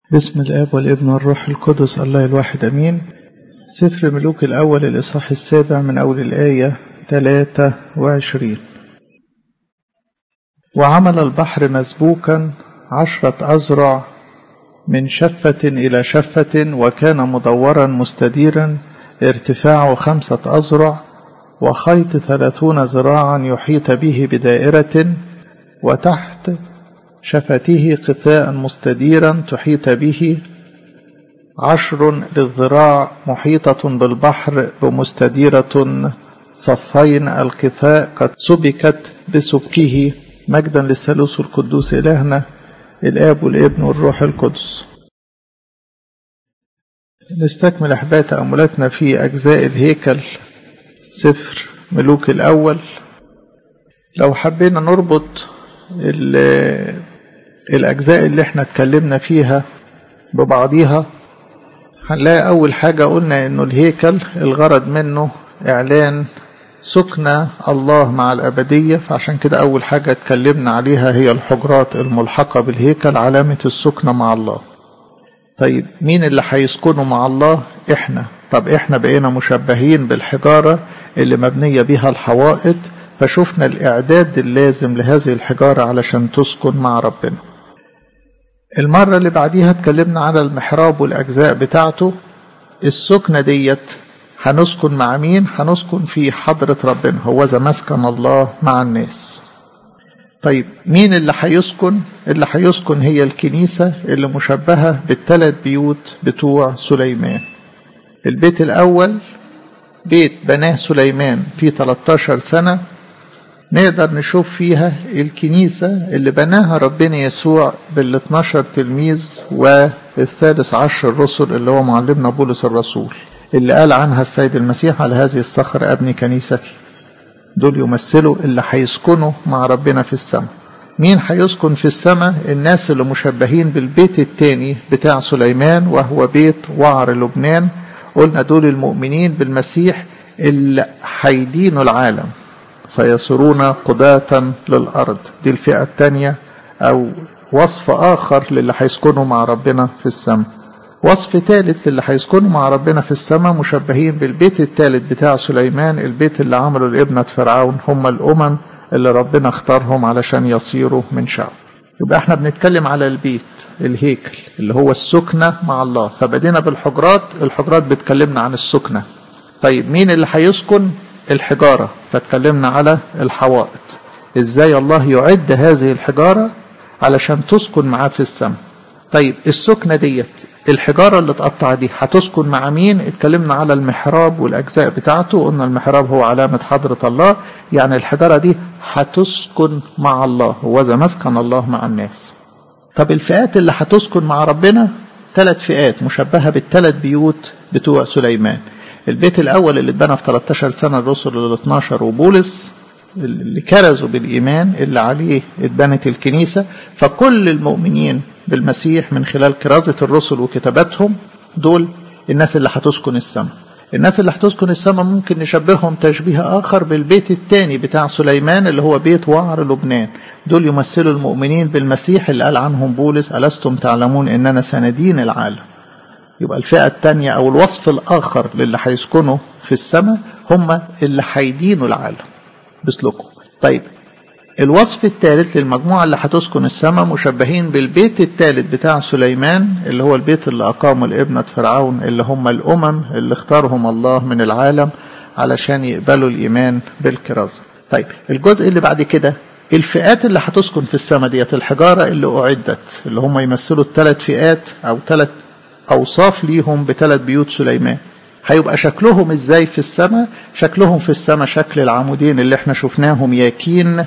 بسم الآب والابن والروح القدس الله الواحد أمين سفر ملوك الأول الإصحاح السابع من أول الآية 23 وعمل البحر مسبوكا عشرة أزرع من شفة إلى شفة وكان مدورا مستديرا ارتفاعه خمسة أزرع وخيط ثلاثون ذراعا يحيط به بدائرة وتحت شفته قثاء مستديرا تحيط به عشر للذراع محيطة بالبحر بمستديرة صفين القثاء قد سبكت بسبكه مجدا للثالوث القدوس إلهنا الآب والابن والروح القدس نستكمل أحباء تأملاتنا في أجزاء الهيكل سفر ملوك الأول لو حبينا نربط الأجزاء اللي احنا اتكلمنا فيها ببعضيها هنلاقي أول حاجة قلنا إنه الهيكل الغرض منه إعلان سكنة الله مع الأبدية فعشان كده أول حاجة اتكلمنا عليها هي الحجرات الملحقة بالهيكل علامة السكنة مع الله طيب مين اللي هيسكنوا مع الله احنا طب احنا بقينا مشبهين بالحجارة اللي مبنية بها الحوائط فشفنا الإعداد اللازم لهذه الحجارة علشان تسكن مع ربنا المرة اللي بعديها اتكلمنا على المحراب والأجزاء بتاعته السكنة ديت هنسكن مع مين هنسكن في حضرة ربنا هو ذا مسكن الله مع الناس طيب مين اللي هيسكن اللي هيسكن هي الكنيسة اللي مشبهة بالثلاث بيوت بتوع سليمان البيت الأول بيت بناه سليمان في 13 سنة نقدر نشوف فيها الكنيسة اللي بناها ربنا يسوع بال 12 تلميذ والثالث عشر الرسل اللي هو معلمنا بولس الرسول اللي قال عنها السيد المسيح على هذه الصخر أبني كنيستي دول يمثلوا اللي هيسكنوا مع ربنا في السماء مين هيسكن في السماء الناس اللي مشبهين بالبيت التاني بتاع سليمان وهو بيت وعر لبنان قلنا دول المؤمنين بالمسيح اللي هيدينوا العالم سيصيرون قضاة للأرض دي الفئة الثانية أو وصف آخر للي هيسكنوا مع ربنا في السماء وصف ثالث للي هيسكنوا مع ربنا في السماء مشبهين بالبيت الثالث بتاع سليمان البيت اللي عمله لابنة فرعون هم الأمم اللي ربنا اختارهم علشان يصيروا من شعب يبقى احنا بنتكلم على البيت الهيكل اللي هو السكنة مع الله فبدينا بالحجرات الحجرات بتكلمنا عن السكنة طيب مين اللي هيسكن الحجارة فاتكلمنا على الحوائط ازاي الله يعد هذه الحجارة علشان تسكن معاه في السماء طيب السكنة ديت الحجارة اللي اتقطع دي هتسكن مع مين اتكلمنا على المحراب والأجزاء بتاعته قلنا المحراب هو علامة حضرة الله يعني الحجارة دي هتسكن مع الله هو ذا مسكن الله مع الناس طب الفئات اللي هتسكن مع ربنا ثلاث فئات مشبهة بالثلاث بيوت بتوع سليمان البيت الأول اللي اتبنى في 13 سنة الرسل ال 12 وبولس اللي كرزوا بالإيمان اللي عليه اتبنت الكنيسة فكل المؤمنين بالمسيح من خلال كرازة الرسل وكتاباتهم دول الناس اللي هتسكن السماء الناس اللي هتسكن السماء ممكن نشبههم تشبيه آخر بالبيت الثاني بتاع سليمان اللي هو بيت وعر لبنان دول يمثلوا المؤمنين بالمسيح اللي قال عنهم بولس ألستم تعلمون إننا سندين العالم يبقى الفئة الثانية أو الوصف الآخر للي هيسكنوا في السماء هم اللي هيدينوا العالم بسلوكهم طيب الوصف الثالث للمجموعة اللي هتسكن السماء مشبهين بالبيت الثالث بتاع سليمان اللي هو البيت اللي أقامه لابنة فرعون اللي هم الأمم اللي اختارهم الله من العالم علشان يقبلوا الإيمان بالكرازة طيب الجزء اللي بعد كده الفئات اللي هتسكن في السماء ديت الحجارة اللي أعدت اللي هم يمثلوا الثلاث فئات أو ثلاث أوصاف ليهم بثلاث بيوت سليمان هيبقى شكلهم ازاي في السماء شكلهم في السماء شكل العمودين اللي احنا شفناهم ياكين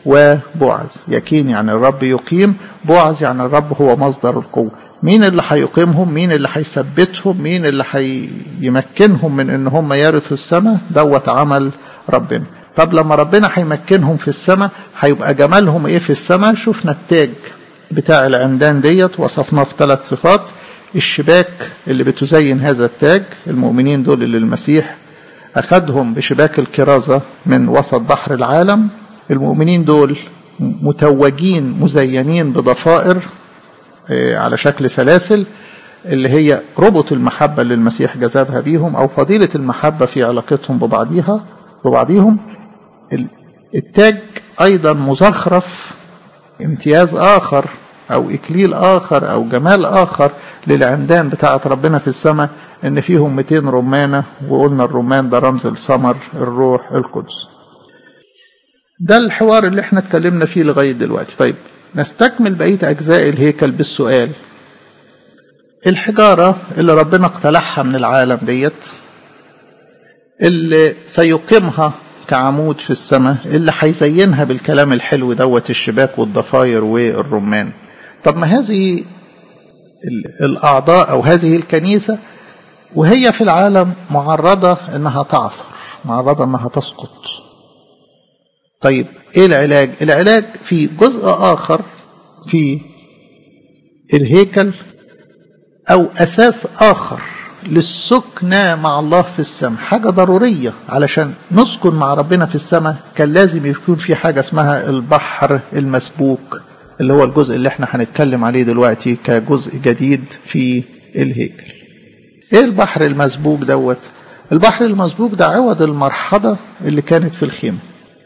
وبعز يكين يعني الرب يقيم بعز يعني الرب هو مصدر القوة مين اللي هيقيمهم مين اللي هيثبتهم مين اللي هيمكنهم من ان هم يرثوا السماء دوت عمل ربنا طب لما ربنا هيمكنهم في السماء هيبقى جمالهم ايه في السماء شفنا التاج بتاع العمدان ديت وصفناه في ثلاث صفات الشباك اللي بتزين هذا التاج المؤمنين دول اللي المسيح أخذهم بشباك الكرازة من وسط بحر العالم المؤمنين دول متوجين مزينين بضفائر على شكل سلاسل اللي هي ربط المحبة اللي المسيح جذبها بيهم أو فضيلة المحبة في علاقتهم ببعضها ببعضهم التاج أيضا مزخرف امتياز آخر أو إكليل آخر أو جمال آخر للعمدان بتاعة ربنا في السماء إن فيهم 200 رمانة وقلنا الرمان ده رمز الثمر الروح القدس ده الحوار اللي احنا اتكلمنا فيه لغاية دلوقتي طيب نستكمل بقية أجزاء الهيكل بالسؤال الحجارة اللي ربنا اقتلعها من العالم ديت اللي سيقيمها كعمود في السماء اللي هيزينها بالكلام الحلو دوت الشباك والضفاير والرمان طب ما هذه الأعضاء أو هذه الكنيسة وهي في العالم معرضة إنها تعثر معرضة إنها تسقط طيب إيه العلاج؟ العلاج في جزء آخر في الهيكل أو أساس آخر للسكنة مع الله في السماء حاجة ضرورية علشان نسكن مع ربنا في السماء كان لازم يكون في حاجة اسمها البحر المسبوك اللي هو الجزء اللي احنا هنتكلم عليه دلوقتي كجزء جديد في الهيكل ايه البحر المسبوك دوت البحر المسبوك ده عوض المرحضة اللي كانت في الخيمة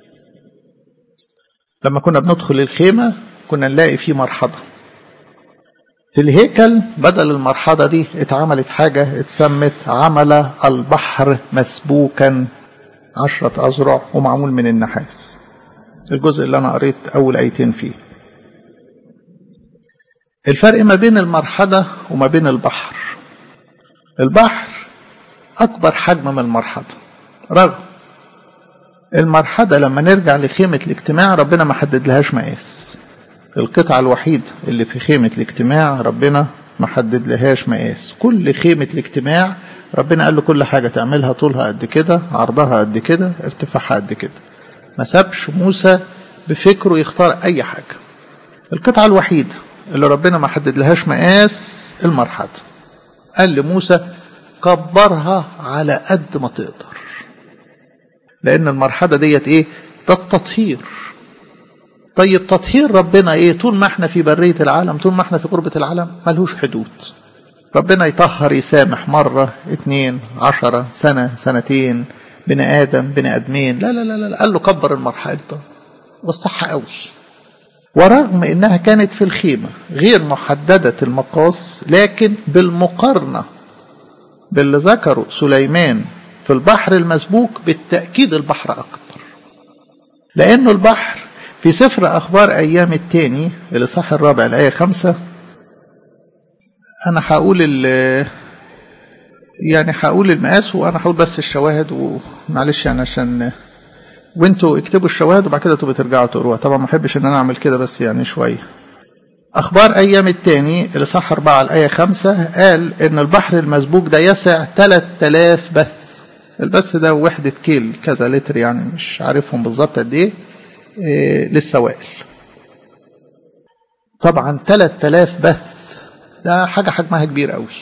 لما كنا بندخل الخيمة كنا نلاقي فيه مرحضة في الهيكل بدل المرحضة دي اتعملت حاجة اتسمت عمل البحر مسبوكا عشرة أذرع ومعمول من النحاس الجزء اللي أنا قريت أول آيتين فيه الفرق ما بين المرحضة وما بين البحر البحر أكبر حجم من المرحضة رغم المرحضة لما نرجع لخيمة الاجتماع ربنا ما حدد لهاش مقاس القطعة الوحيدة اللي في خيمة الاجتماع ربنا ما حدد لهاش مقاس كل خيمة الاجتماع ربنا قال له كل حاجة تعملها طولها قد كده عرضها قد كده ارتفاعها قد كده ما سابش موسى بفكره يختار أي حاجة القطعة الوحيدة اللي ربنا ما حدد لهاش مقاس المرحلة قال لموسى كبرها على قد ما تقدر لأن المرحلة ديت إيه ده التطهير طيب تطهير ربنا ايه طول ما احنا في برية العالم طول ما احنا في قربة العالم ملهوش حدود ربنا يطهر يسامح مرة اتنين عشرة سنة سنتين بني آدم بني آدمين لا لا لا لا قال له كبر المرحلة ده والصح قوي ورغم انها كانت في الخيمة غير محددة المقاس لكن بالمقارنة باللي ذكره سليمان في البحر المسبوك بالتأكيد البحر أكتر لأنه البحر في سفر أخبار أيام التاني الإصحاح الرابع الآية خمسة أنا هقول يعني هقول المقاس وأنا هقول بس الشواهد ومعلش يعني عشان وانتوا اكتبوا الشواهد وبعد كده تبقوا ترجعوا تقروها طبعا ما احبش ان انا اعمل كده بس يعني شويه اخبار ايام التاني الاصحاح 4 الايه 5 قال ان البحر المسبوك ده يسع 3000 بث البث ده وحده كيل كذا لتر يعني مش عارفهم بالظبط قد ايه للسوائل طبعا 3000 بث ده حاجة حجمها كبير قوي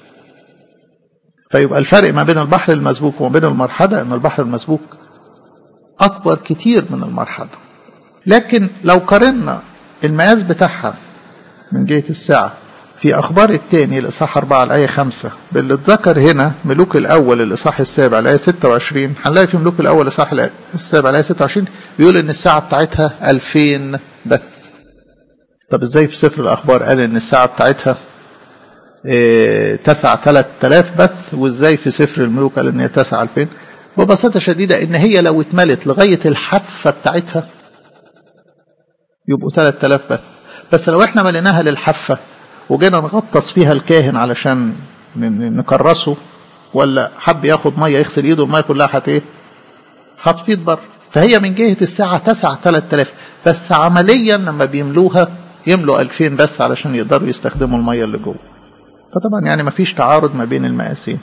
فيبقى الفرق ما بين البحر المسبوك وما بين المرحضة ان البحر المسبوك اكبر كتير من المرحضة لكن لو قارنا المقاس بتاعها من جهة الساعة في أخبار التاني الإصحاح 4 الآية 5 باللي اتذكر هنا ملوك الأول الإصحاح السابع الآية 26 هنلاقي في ملوك الأول الإصحاح السابع الآية 26 بيقول إن الساعة بتاعتها 2000 بث طب إزاي في سفر الأخبار قال إن الساعة بتاعتها إيه تسع 3000 بث وإزاي في سفر الملوك قال إن هي تسع 2000 ببساطة شديدة إن هي لو اتملت لغاية الحافة بتاعتها يبقوا 3000 بث بس لو احنا مليناها للحافة وجينا نغطس فيها الكاهن علشان نكرسه ولا حب ياخد ميه يغسل ايده الميه كلها هت ايه؟ هتفيض بره فهي من جهه الساعه تسع 3000 بس عمليا لما بيملوها يملوا 2000 بس علشان يقدروا يستخدموا الميه اللي جوه فطبعا يعني ما فيش تعارض ما بين المقاسين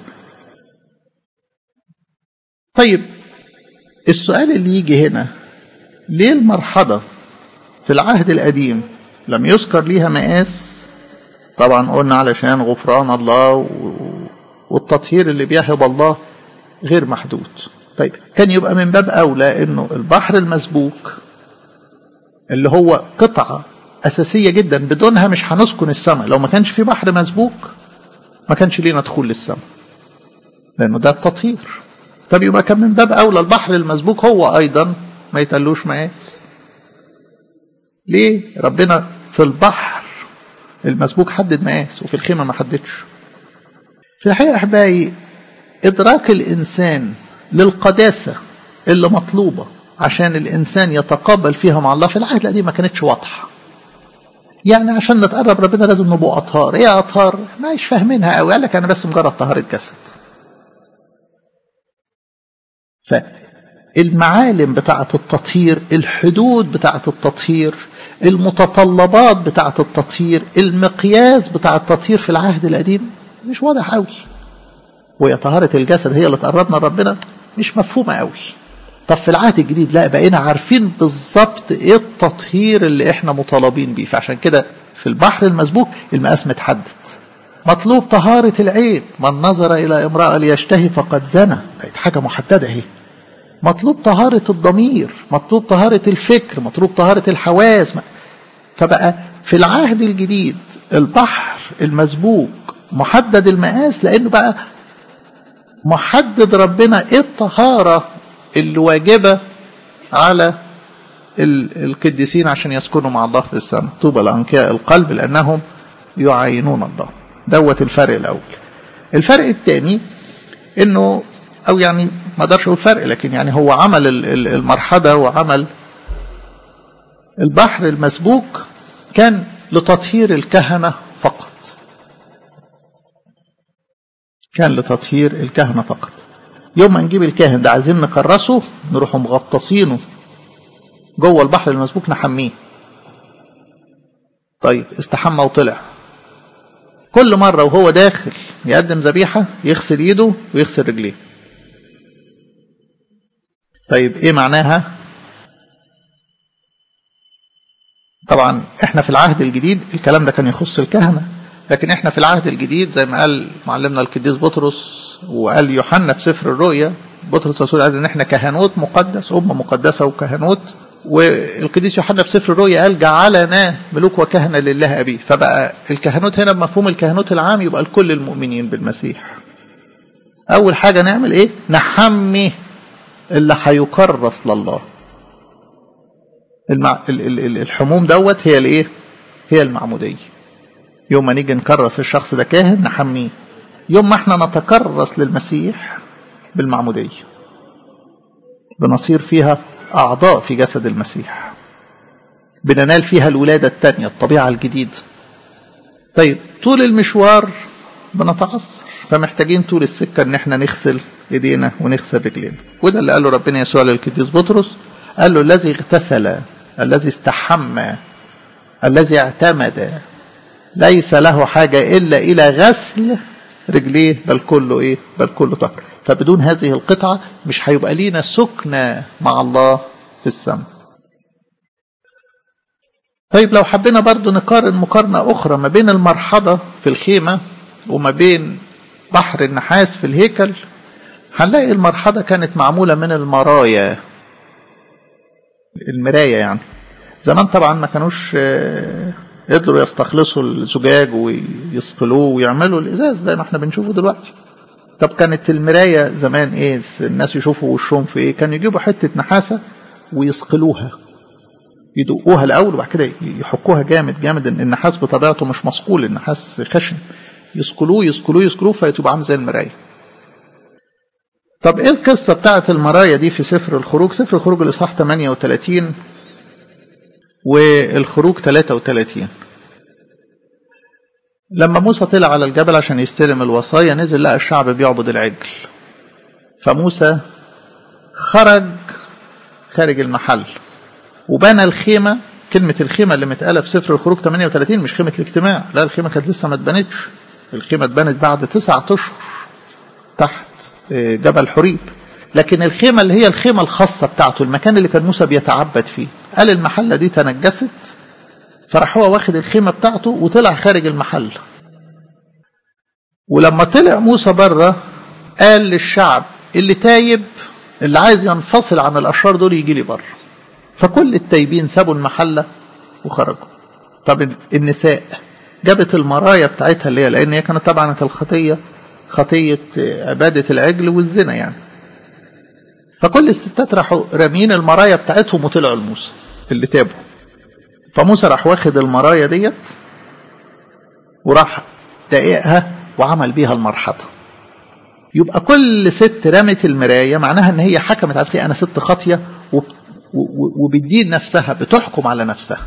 طيب السؤال اللي يجي هنا ليه المرحضه في العهد القديم لم يذكر ليها مقاس طبعا قلنا علشان غفران الله والتطهير اللي بيهب الله غير محدود طيب كان يبقى من باب أولى أنه البحر المسبوك اللي هو قطعة أساسية جدا بدونها مش هنسكن السماء لو ما كانش في بحر مسبوك ما كانش لينا دخول للسماء لأنه ده التطهير طب يبقى كان من باب أولى البحر المسبوك هو أيضا ما يتقلوش مقاس ليه ربنا في البحر المسبوك حدد مقاس وفي الخيمة ما حددش في الحقيقة أحبائي إدراك الإنسان للقداسة اللي مطلوبة عشان الإنسان يتقابل فيها مع الله في العهد القديم ما كانتش واضحة يعني عشان نتقرب ربنا لازم نبقى أطهار إيه أطهار مش فاهمينها قوي قال لك أنا بس مجرد طهارة جسد فالمعالم بتاعة التطهير الحدود بتاعة التطهير المتطلبات بتاعة التطهير المقياس بتاع التطهير في العهد القديم مش واضح قوي وهي طهارة الجسد هي اللي تقربنا لربنا مش مفهومة قوي طب في العهد الجديد لا بقينا عارفين بالظبط ايه التطهير اللي احنا مطالبين بيه فعشان كده في البحر المسبوك المقاس متحدد مطلوب طهارة العين من نظر إلى امرأة ليشتهي فقد زنى بقت حاجة محددة اهي مطلوب طهارة الضمير مطلوب طهارة الفكر مطلوب طهارة الحواس فبقى في العهد الجديد البحر المسبوك محدد المقاس لأنه بقى محدد ربنا ايه الطهارة اللي واجبة على القديسين عشان يسكنوا مع الله في السماء طوبى لأنقياء القلب لأنهم يعينون الله دوت الفرق الأول الفرق الثاني انه او يعني ما اقدرش اقول فرق لكن يعني هو عمل المرحله وعمل البحر المسبوك كان لتطهير الكهنه فقط كان لتطهير الكهنه فقط يوم ما نجيب الكاهن ده عايزين نكرسه نروح مغطسينه جوه البحر المسبوك نحميه طيب استحمى وطلع كل مرة وهو داخل يقدم ذبيحة يغسل ايده ويغسل رجليه طيب ايه معناها طبعا احنا في العهد الجديد الكلام ده كان يخص الكهنة لكن احنا في العهد الجديد زي ما قال معلمنا القديس بطرس وقال يوحنا في سفر الرؤيا بطرس الرسول قال ان احنا كهنوت مقدس امه مقدسه وكهنوت والقديس يوحنا في سفر الرؤيا قال جعلنا ملوك وكهنه لله ابيه فبقى الكهنوت هنا بمفهوم الكهنوت العام يبقى لكل المؤمنين بالمسيح اول حاجه نعمل ايه نحمي اللي هيكرس لله المع... الحموم دوت هي الايه هي المعموديه يوم ما نيجي نكرس الشخص ده كاهن نحميه يوم ما احنا نتكرس للمسيح بالمعمودية بنصير فيها أعضاء في جسد المسيح بننال فيها الولادة الثانية الطبيعة الجديدة طيب طول المشوار بنتعصر فمحتاجين طول السكة ان احنا نغسل ايدينا ونغسل رجلينا وده اللي قاله ربنا يسوع للقديس بطرس قال له الذي اغتسل الذي استحمى الذي اعتمد ليس له حاجة إلا إلى غسل رجليه بل كله إيه بل كله طهر فبدون هذه القطعة مش هيبقى لينا سكنة مع الله في السماء طيب لو حبينا برضو نقارن مقارنة أخرى ما بين المرحضة في الخيمة وما بين بحر النحاس في الهيكل هنلاقي المرحضة كانت معمولة من المرايا المراية يعني زمان طبعا ما كانوش قدروا يستخلصوا الزجاج ويصقلوه ويعملوا الازاز زي ما احنا بنشوفه دلوقتي طب كانت المرايه زمان ايه الناس يشوفوا وشهم في ايه كانوا يجيبوا حته نحاسه ويصقلوها يدقوها الاول وبعد كده يحكوها جامد جامد ان النحاس بطبيعته مش مصقول النحاس خشن يصقلوه يصقلوه يصقلوه فتبقى عامل زي المرايه طب ايه القصه بتاعت المرايا دي في سفر الخروج سفر الخروج الاصحاح 38 والخروج 33 لما موسى طلع على الجبل عشان يستلم الوصايا نزل لقى الشعب بيعبد العجل فموسى خرج خارج المحل وبنى الخيمة كلمة الخيمة اللي متقالة في سفر الخروج 38 مش خيمة الاجتماع لا الخيمة كانت لسه ما اتبنتش الخيمة اتبنت بعد تسعة أشهر تحت جبل حريب لكن الخيمة اللي هي الخيمة الخاصة بتاعته المكان اللي كان موسى بيتعبد فيه قال المحلة دي تنجست فراح هو واخد الخيمة بتاعته وطلع خارج المحل ولما طلع موسى بره قال للشعب اللي تايب اللي عايز ينفصل عن الأشرار دول يجي لي بره فكل التايبين سابوا المحلة وخرجوا طب النساء جابت المرايا بتاعتها اللي هي لان هي كانت طبعا الخطيه خطيه عباده العجل والزنا يعني فكل الستات راحوا رامين المرايا بتاعتهم وطلعوا لموسى اللي تابوا فموسى راح واخد المرايا ديت وراح دقيقها وعمل بيها المرحضه يبقى كل ست رمت المرايه معناها ان هي حكمت على انا ست خاطيه وبتدين نفسها بتحكم على نفسها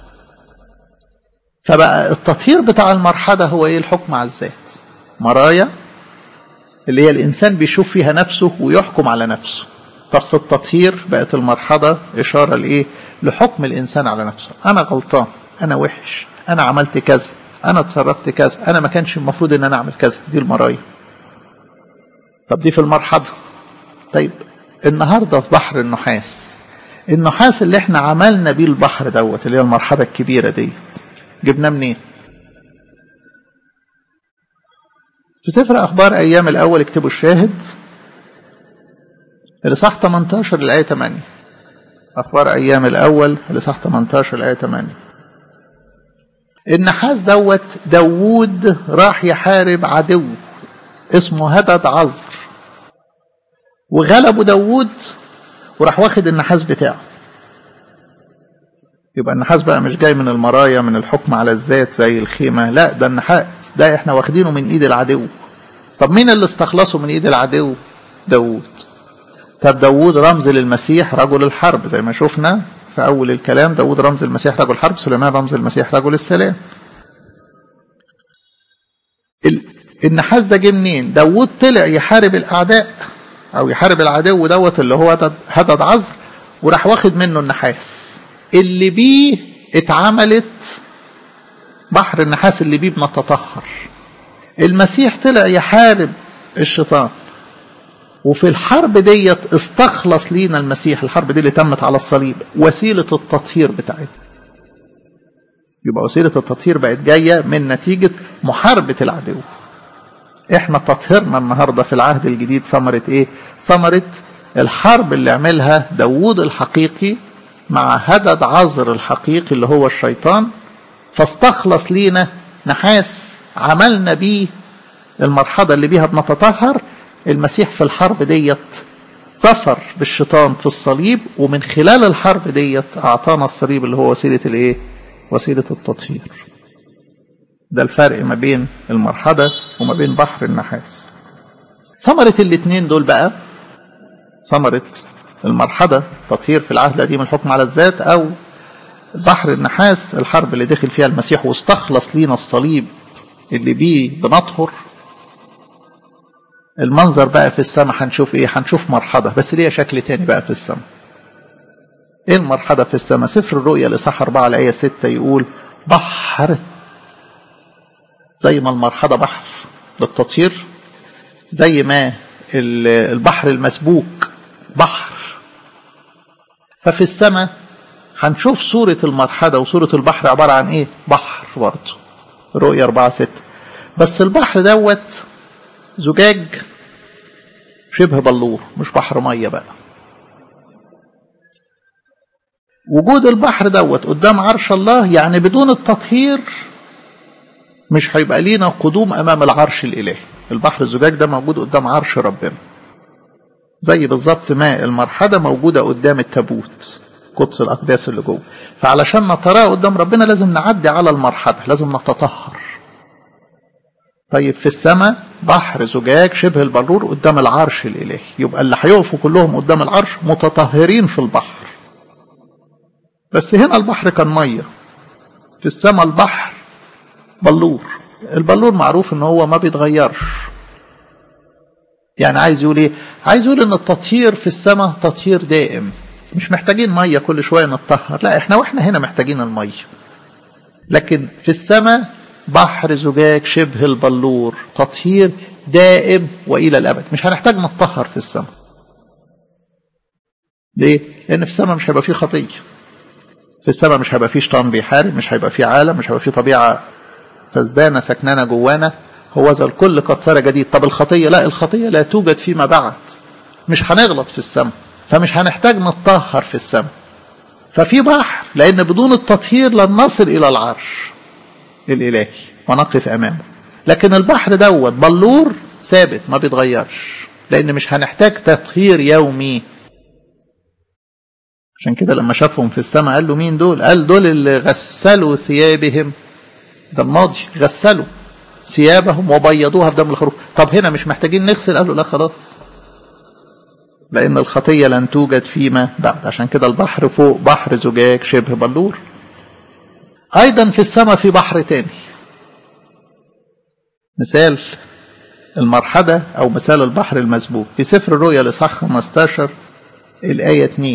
فبقى التطهير بتاع المرحضة هو ايه الحكم على الذات مرايا اللي هي الإنسان بيشوف فيها نفسه ويحكم على نفسه ففي التطهير بقت المرحضة إشارة لإيه لحكم الإنسان على نفسه أنا غلطان أنا وحش أنا عملت كذا أنا اتصرفت كذا أنا ما كانش المفروض إن أنا أعمل كذا دي المرايا طب دي في المرحضة طيب النهاردة في بحر النحاس النحاس اللي احنا عملنا بيه البحر دوت اللي هي المرحضة الكبيرة ديت جبناه منين في سفر أخبار أيام الأول اكتبوا الشاهد الإصحاح 18 الآية 8 أخبار أيام الأول الإصحاح 18 الآية 8 النحاس دوت داوود راح يحارب عدو اسمه هدد عذر وغلبوا داوود وراح واخد النحاس بتاعه يبقى النحاس بقى مش جاي من المرايا من الحكم على الذات زي الخيمة لا ده النحاس ده احنا واخدينه من ايد العدو طب مين اللي استخلصه من ايد العدو داوود طب داوود رمز للمسيح رجل الحرب زي ما شفنا في اول الكلام داوود رمز المسيح رجل الحرب سليمان رمز المسيح رجل السلام النحاس ده جه منين داوود طلع يحارب الاعداء او يحارب العدو دوت اللي هو هدد عذر وراح واخد منه النحاس اللي بيه اتعملت بحر النحاس اللي بيه بنتطهر المسيح طلع يحارب الشيطان وفي الحرب ديت استخلص لينا المسيح الحرب دي اللي تمت على الصليب وسيلة التطهير بتاعتنا يبقى وسيلة التطهير بقت جاية من نتيجة محاربة العدو احنا تطهيرنا النهاردة في العهد الجديد ثمرة ايه ثمرة الحرب اللي عملها داوود الحقيقي مع هدد عذر الحقيقي اللي هو الشيطان فاستخلص لينا نحاس عملنا بيه المرحلة اللي بيها بنتطهر المسيح في الحرب ديت ظفر بالشيطان في الصليب ومن خلال الحرب ديت أعطانا الصليب اللي هو وسيلة الإيه؟ وسيلة التطهير. ده الفرق ما بين المرحلة وما بين بحر النحاس. ثمرة الاتنين دول بقى ثمرة المرحلة تطهير في العهد القديم الحكم على الذات أو بحر النحاس الحرب اللي دخل فيها المسيح واستخلص لينا الصليب اللي بيه بنطهر المنظر بقى في السماء هنشوف ايه هنشوف مرحلة بس ليها شكل تاني بقى في السماء ايه المرحلة في السماء سفر الرؤيا الإصحاح 4 الآية 6 يقول بحر زي ما المرحلة بحر للتطهير زي ما البحر المسبوك بحر ففي السماء هنشوف صورة المرحلة وصورة البحر عبارة عن ايه بحر برضه رؤيا 4 6 بس البحر دوت زجاج شبه بلور مش بحر ميه بقى وجود البحر دوت قدام عرش الله يعني بدون التطهير مش هيبقى لينا قدوم امام العرش الالهي البحر الزجاج ده موجود قدام عرش ربنا زي بالظبط ما المرحله موجوده قدام التابوت قدس الاقداس اللي جوه فعلشان نتراه قدام ربنا لازم نعدي على المرحله لازم نتطهر طيب في السماء بحر زجاج شبه البلور قدام العرش الالهي يبقى اللي هيقفوا كلهم قدام العرش متطهرين في البحر بس هنا البحر كان ميه في السماء البحر بلور البلور معروف ان هو ما بيتغيرش يعني عايز يقول ايه عايز يقول ان التطهير في السماء تطهير دائم مش محتاجين ميه كل شويه نتطهر لا احنا واحنا هنا محتاجين الميه لكن في السماء بحر زجاج شبه البلور تطهير دائم والى الابد مش هنحتاج نتطهر في السماء ليه لان في السماء مش هيبقى فيه خطيه في السماء مش هيبقى فيه شيطان بيحارب مش هيبقى فيه عالم مش هيبقى فيه طبيعه فزدانه سكنانه جوانا هو ذا الكل قد صار جديد طب الخطيه لا الخطيه لا توجد فيما بعد مش هنغلط في السماء فمش هنحتاج نتطهر في السماء ففي بحر لأن بدون التطهير لن نصل إلى العرش الإلهي ونقف أمامه لكن البحر دوت بلور ثابت ما بيتغيرش لأن مش هنحتاج تطهير يومي عشان كده لما شافهم في السماء قال له مين دول قال دول اللي غسلوا ثيابهم ده الماضي غسلوا ثيابهم وبيضوها بدم الخروف طب هنا مش محتاجين نغسل قالوا لا خلاص لأن الخطية لن توجد فيما بعد عشان كده البحر فوق بحر زجاج شبه بلور أيضا في السماء في بحر تاني مثال المرحدة أو مثال البحر المسبوك في سفر الرؤيا لصح 15 الآية 2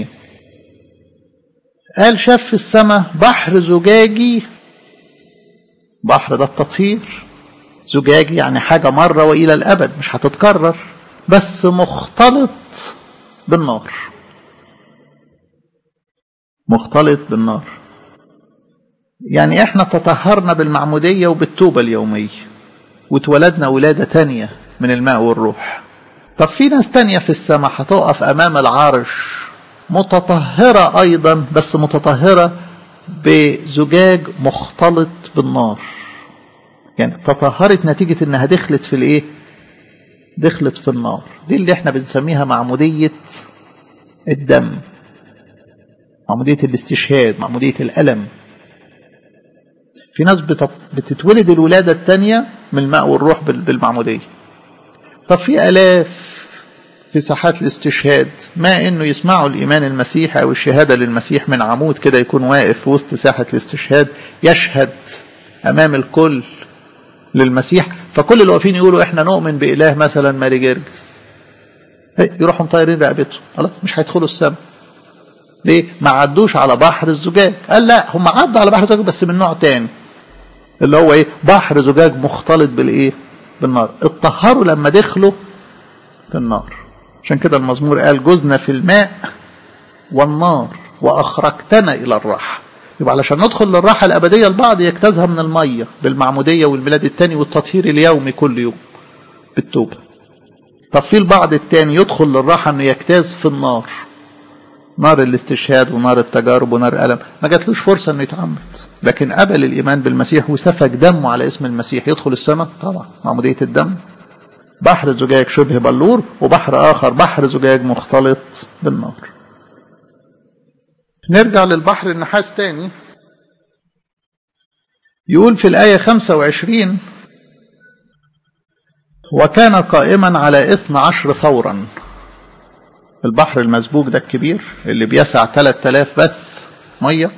قال شاف في السماء بحر زجاجي بحر ده التطهير زجاجي يعني حاجة مرة وإلى الأبد مش هتتكرر بس مختلط بالنار مختلط بالنار يعني احنا تطهرنا بالمعمودية وبالتوبة اليومية واتولدنا ولادة تانية من الماء والروح طب في ناس تانية في السماء هتقف أمام العرش متطهرة أيضا بس متطهرة بزجاج مختلط بالنار يعني تطهرت نتيجة انها دخلت في الايه دخلت في النار دي اللي احنا بنسميها معمودية الدم معمودية الاستشهاد معمودية الألم في ناس بتتولد الولادة الثانية من الماء والروح بالمعمودية طب في آلاف في ساحات الاستشهاد ما انه يسمعوا الايمان المسيحي او الشهاده للمسيح من عمود كده يكون واقف في وسط ساحه الاستشهاد يشهد امام الكل للمسيح فكل اللي واقفين يقولوا احنا نؤمن باله مثلا ماري جرجس يروحوا مطيرين رقبته خلاص مش هيدخلوا السماء ليه ما عدوش على بحر الزجاج قال لا هم عدوا على بحر الزجاج بس من نوع تاني اللي هو ايه بحر زجاج مختلط بالايه بالنار اتطهروا لما دخلوا في النار عشان كده المزمور قال جزنا في الماء والنار واخرجتنا الى الراحه يبقى علشان ندخل للراحه الابديه البعض يجتازها من الميه بالمعموديه والميلاد الثاني والتطهير اليومي كل يوم بالتوبه طب في البعض الثاني يدخل للراحه انه يجتاز في النار نار الاستشهاد ونار التجارب ونار الألم ما جاتلوش فرصة انه يتعمد لكن قبل الإيمان بالمسيح وسفك دمه على اسم المسيح يدخل السماء طبعا معمودية الدم بحر زجاج شبه بلور وبحر آخر بحر زجاج مختلط بالنار نرجع للبحر النحاس تاني يقول في الآية 25 وكان قائما على إثنى عشر ثورا البحر المسبوك ده الكبير اللي بيسع 3000 بث ميه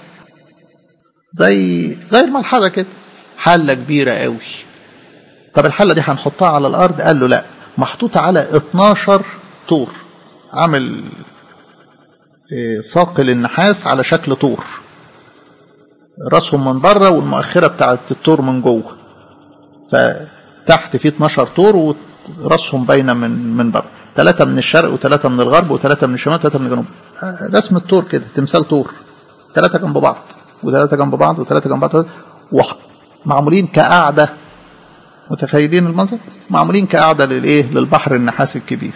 زي زي المرحله كده حله كبيره قوي طب الحله دي هنحطها على الارض قال له لا محطوطه على 12 طور عامل صاقل النحاس على شكل طور راسهم من بره والمؤخره بتاعت الطور من جوه فتحت فيه 12 طور وراسهم باينه من من بره ثلاثة من الشرق وثلاثة من الغرب وثلاثة من الشمال وثلاثة من الجنوب رسم الطور كده تمثال طور ثلاثة جنب بعض وثلاثة جنب بعض وثلاثة جنب بعض معمولين كقاعدة متخيلين المنظر معمولين كقاعدة للإيه للبحر النحاس الكبير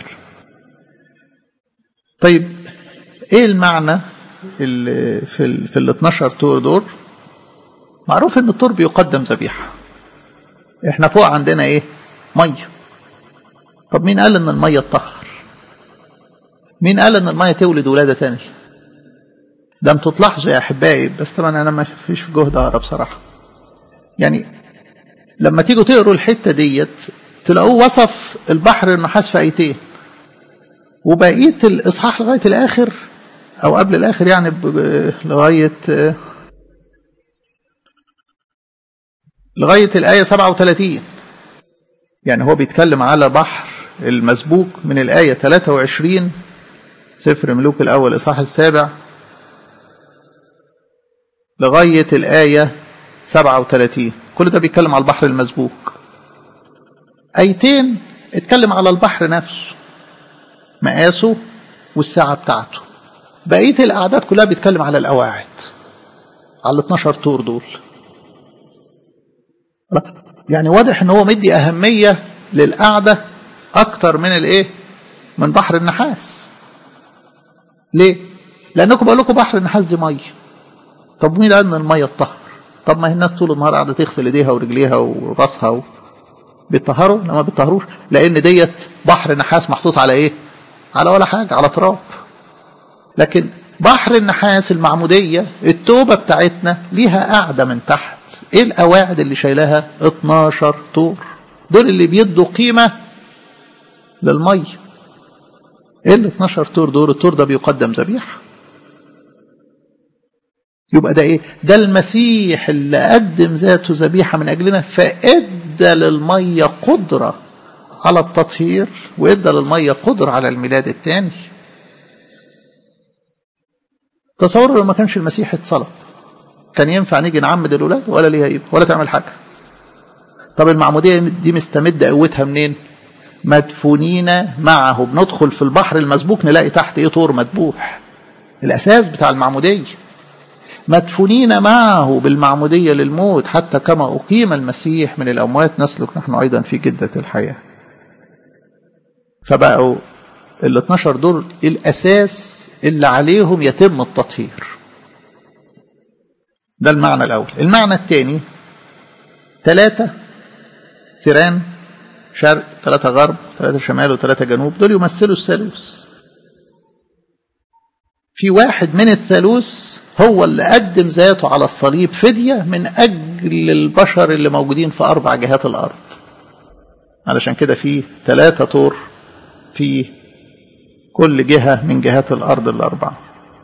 طيب إيه المعنى اللي في ال في ال 12 طور دول معروف إن الطور بيقدم ذبيحة إحنا فوق عندنا إيه مية طب مين قال ان الميه تطهر مين قال ان الميه تولد ولاده تاني ده انتوا تلاحظوا يا احبائي بس طبعا انا ما فيش في جهد اقرا بصراحه يعني لما تيجوا تقروا الحته ديت تلاقوه وصف البحر النحاس في ايتين وبقيه الاصحاح لغايه الاخر او قبل الاخر يعني لغايه لغايه الايه 37 يعني هو بيتكلم على بحر المسبوك من الآية 23 سفر ملوك الأول إصحاح السابع لغاية الآية 37 كل ده بيتكلم على البحر المسبوك آيتين اتكلم على البحر نفسه مقاسه والساعة بتاعته بقية الأعداد كلها بيتكلم على القواعد على ال 12 طور دول يعني واضح ان هو مدي اهميه للقعده اكتر من الايه من بحر النحاس ليه لانكم بقول لكم بحر النحاس دي ميه طب مين قال ان الميه تطهر طب ما هي الناس طول النهار قاعده تغسل ايديها ورجليها وراسها و... بيطهروا لا ما بيطهروش لان ديت بحر نحاس محطوط على ايه على ولا حاجه على تراب لكن بحر النحاس المعموديه التوبه بتاعتنا ليها قاعده من تحت ايه القواعد اللي شايلاها 12 طور دول اللي بيدوا قيمه للميه ايه ال 12 طور دول الطور ده بيقدم ذبيحه يبقى ده ايه ده المسيح اللي قدم ذاته ذبيحه من اجلنا فادى للميه قدره على التطهير وادى للميه قدره على الميلاد الثاني تصوروا لو ما كانش المسيح اتصلب كان ينفع نيجي نعمد الاولاد ولا ليها قيمه ولا تعمل حاجه طب المعموديه دي مستمده قوتها منين مدفونين معه بندخل في البحر المسبوك نلاقي تحت ايه طور مدبوح الاساس بتاع المعموديه مدفونين معه بالمعمودية للموت حتى كما أقيم المسيح من الأموات نسلك نحن أيضا في جدة الحياة فبقوا ال 12 دول الأساس اللي عليهم يتم التطهير ده المعنى الأول المعنى الثاني ثلاثة ثيران شرق ثلاثة غرب ثلاثة شمال وثلاثة جنوب دول يمثلوا الثالوث في واحد من الثالوث هو اللي قدم ذاته على الصليب فدية من أجل البشر اللي موجودين في أربع جهات الأرض علشان كده في ثلاثة طور في كل جهة من جهات الأرض الأربعة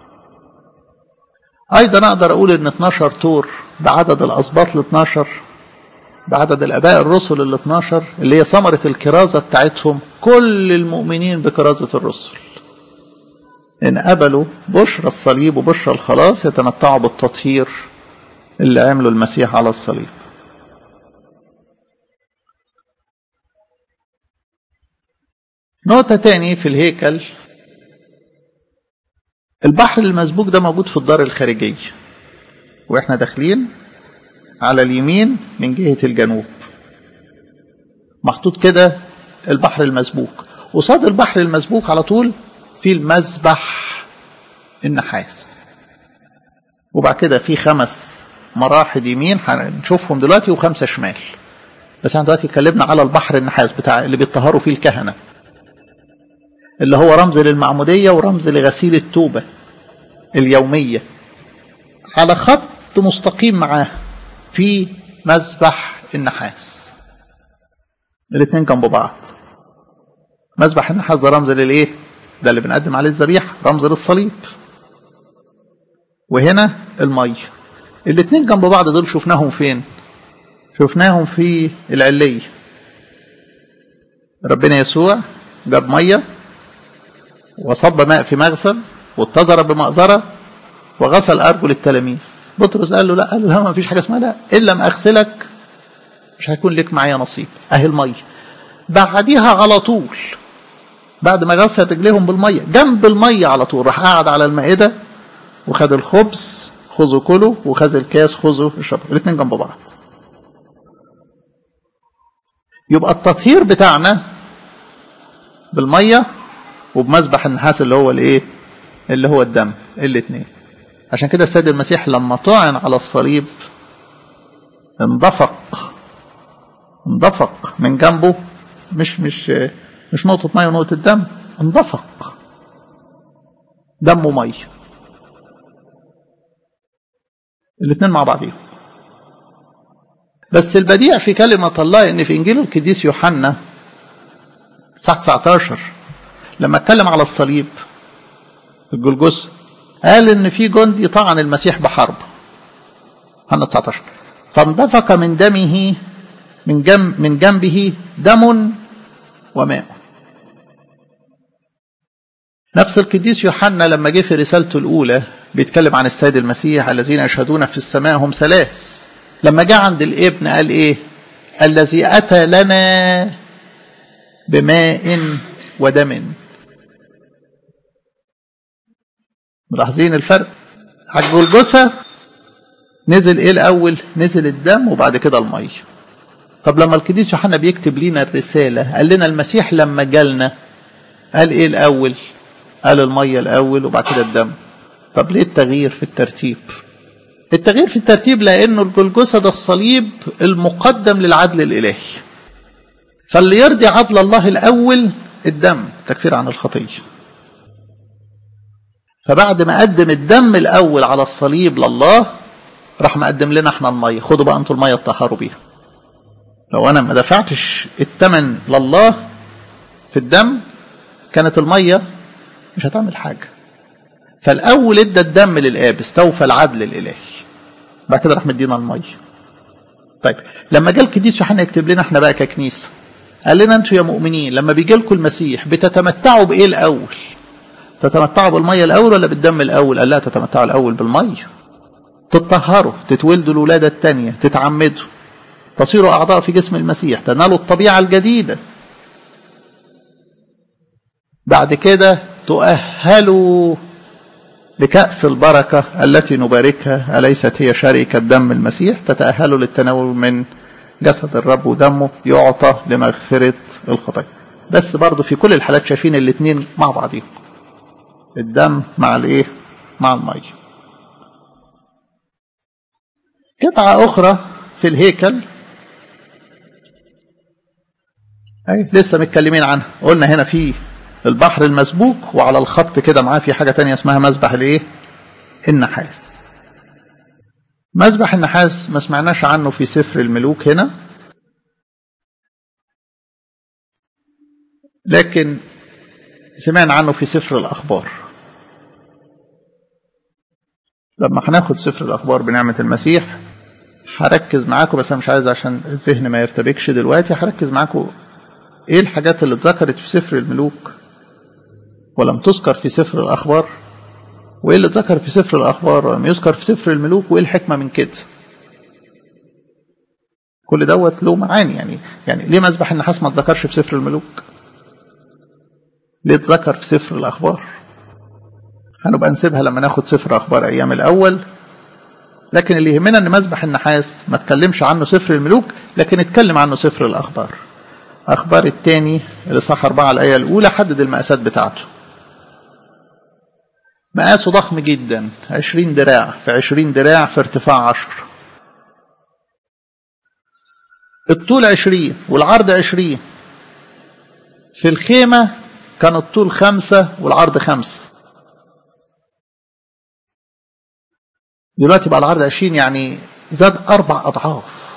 أيضا أقدر أقول إن 12 طور بعدد الأسباط ال 12 بعدد الآباء الرسل ال 12 اللي هي ثمرة الكرازة بتاعتهم كل المؤمنين بكرازة الرسل إن قبلوا بشرى الصليب وبشرى الخلاص يتمتعوا بالتطهير اللي عمله المسيح على الصليب نقطة تاني في الهيكل البحر المسبوك ده موجود في الدار الخارجية واحنا داخلين على اليمين من جهة الجنوب محطوط كده البحر المسبوك وصاد البحر المسبوك على طول في المذبح النحاس وبعد كده في خمس مراحل يمين هنشوفهم دلوقتي وخمسه شمال بس احنا دلوقتي اتكلمنا على البحر النحاس بتاع اللي بيطهروا فيه الكهنه اللي هو رمز للمعموديه ورمز لغسيل التوبه اليوميه على خط مستقيم معاه في مذبح النحاس الاثنين جنب بعض مذبح النحاس ده رمز للايه ده اللي بنقدم عليه الذبيحه رمز للصليب وهنا الميه الاثنين جنب بعض دول شفناهم فين شفناهم في العلية ربنا يسوع جاب مية وصب ماء في مغسل واتزر بمأزرة وغسل أرجل التلاميذ بطرس قال له لا قال له لا ما فيش حاجة اسمها لا إن لم أغسلك مش هيكون لك معايا نصيب أهي المية بعديها على طول بعد ما غسل رجليهم بالمية جنب المية على طول راح قاعد على المائدة وخد الخبز خذوا كلوا وخذ الكاس خذوا اشربوا الاثنين جنب بعض يبقى التطهير بتاعنا بالميه وبمذبح النحاس اللي هو الايه اللي هو الدم الاثنين عشان كده السيد المسيح لما طعن على الصليب اندفق اندفق من جنبه مش مش مش نقطة مية ونقطة دم اندفق دمه مية الاثنين مع بعضهم بس البديع في كلمة الله ان في انجيل القديس يوحنا صح 19 لما اتكلم على الصليب الجلجث قال ان في جندي طعن المسيح بحرب يوحنا 19 فاندفق من دمه من جنب من جنبه دم وماء نفس القديس يوحنا لما جه في رسالته الأولى بيتكلم عن السيد المسيح الذين يشهدون في السماء هم ثلاث لما جاء عند الابن قال إيه الذي أتى لنا بماء ودم ملاحظين الفرق على الجلجثة نزل ايه الاول نزل الدم وبعد كده الميه طب لما القديس يوحنا بيكتب لنا الرساله قال لنا المسيح لما جالنا قال ايه الاول قال الميه الاول وبعد كده الدم طب ليه التغيير في الترتيب التغيير في الترتيب لأنه الجلجسة ده الصليب المقدم للعدل الإلهي فاللي يرضي عدل الله الأول الدم تكفير عن الخطية فبعد ما قدم الدم الأول على الصليب لله راح مقدم لنا احنا المية خدوا بقى انتوا المية تطهروا بيها لو انا ما دفعتش الثمن لله في الدم كانت المية مش هتعمل حاجة فالأول ادى الدم للآب استوفى العدل الإلهي بعد كده راح مدينا المية طيب لما جه القديس يوحنا يكتب لنا احنا بقى ككنيسة قال لنا انتوا يا مؤمنين لما بيجي لكم المسيح بتتمتعوا بايه الاول تتمتعوا بالميه الاول ولا بالدم الاول قال لا تتمتعوا الاول بالميه تتطهروا تتولدوا الولاده الثانيه تتعمدوا تصيروا اعضاء في جسم المسيح تنالوا الطبيعه الجديده بعد كده تؤهلوا لكأس البركة التي نباركها أليست هي شركة دم المسيح تتأهلوا للتناول من جسد الرب ودمه يعطى لمغفرة الخطايا بس برضو في كل الحالات شايفين الاثنين مع بعضهم الدم مع الايه مع المية قطعة أخرى في الهيكل أي لسه متكلمين عنها قلنا هنا في البحر المسبوك وعلى الخط كده معاه في حاجة تانية اسمها مسبح الايه النحاس مسبح النحاس ما سمعناش عنه في سفر الملوك هنا لكن سمعنا عنه في سفر الأخبار لما هناخد سفر الأخبار بنعمة المسيح هركز معاكم بس أنا مش عايز عشان الذهن ما يرتبكش دلوقتي هركز معاكم إيه الحاجات اللي اتذكرت في سفر الملوك ولم تذكر في سفر الأخبار وإيه اللي اتذكر في سفر الأخبار ولم يذكر في سفر الملوك وإيه الحكمة من كده كل دوت له معاني يعني يعني ليه مذبح النحاس ما اتذكرش في سفر الملوك ليه اتذكر في سفر الأخبار هنبقى نسيبها لما ناخد سفر أخبار أيام الأول لكن اللي يهمنا أن مذبح النحاس ما تكلمش عنه سفر الملوك لكن اتكلم عنه سفر الأخبار أخبار الثاني الإصحاح أربعة الآية الأولى حدد المقاسات بتاعته مقاسه ضخم جدا عشرين دراع في عشرين دراع في ارتفاع عشر الطول عشرين والعرض عشرين في الخيمة كان الطول خمسة والعرض خمسة دلوقتي بقى العرض عشرين يعني زاد أربع أضعاف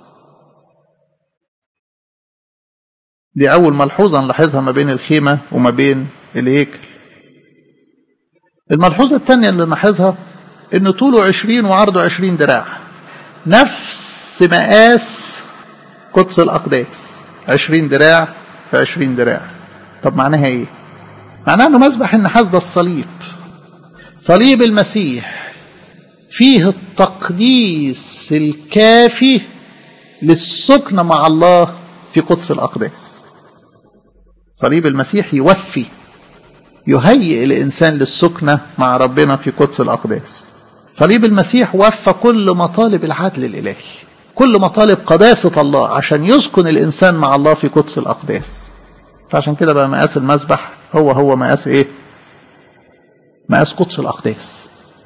دي أول ملحوظة نلاحظها ما بين الخيمة وما بين الهيكل الملحوظة الثانية اللي نلاحظها إن طوله عشرين وعرضه عشرين دراع نفس مقاس قدس الأقداس عشرين دراع في عشرين دراع طب معناها إيه؟ معناها إنه مذبح النحاس ده الصليب صليب المسيح فيه التقديس الكافي للسكن مع الله في قدس الأقداس صليب المسيح يوفي يهيئ الإنسان للسكنة مع ربنا في قدس الأقداس صليب المسيح وفى كل مطالب العدل الإلهي كل مطالب قداسة الله عشان يسكن الإنسان مع الله في قدس الأقداس فعشان كده بقى مقاس المسبح هو هو مقاس إيه مقاس قدس الأقداس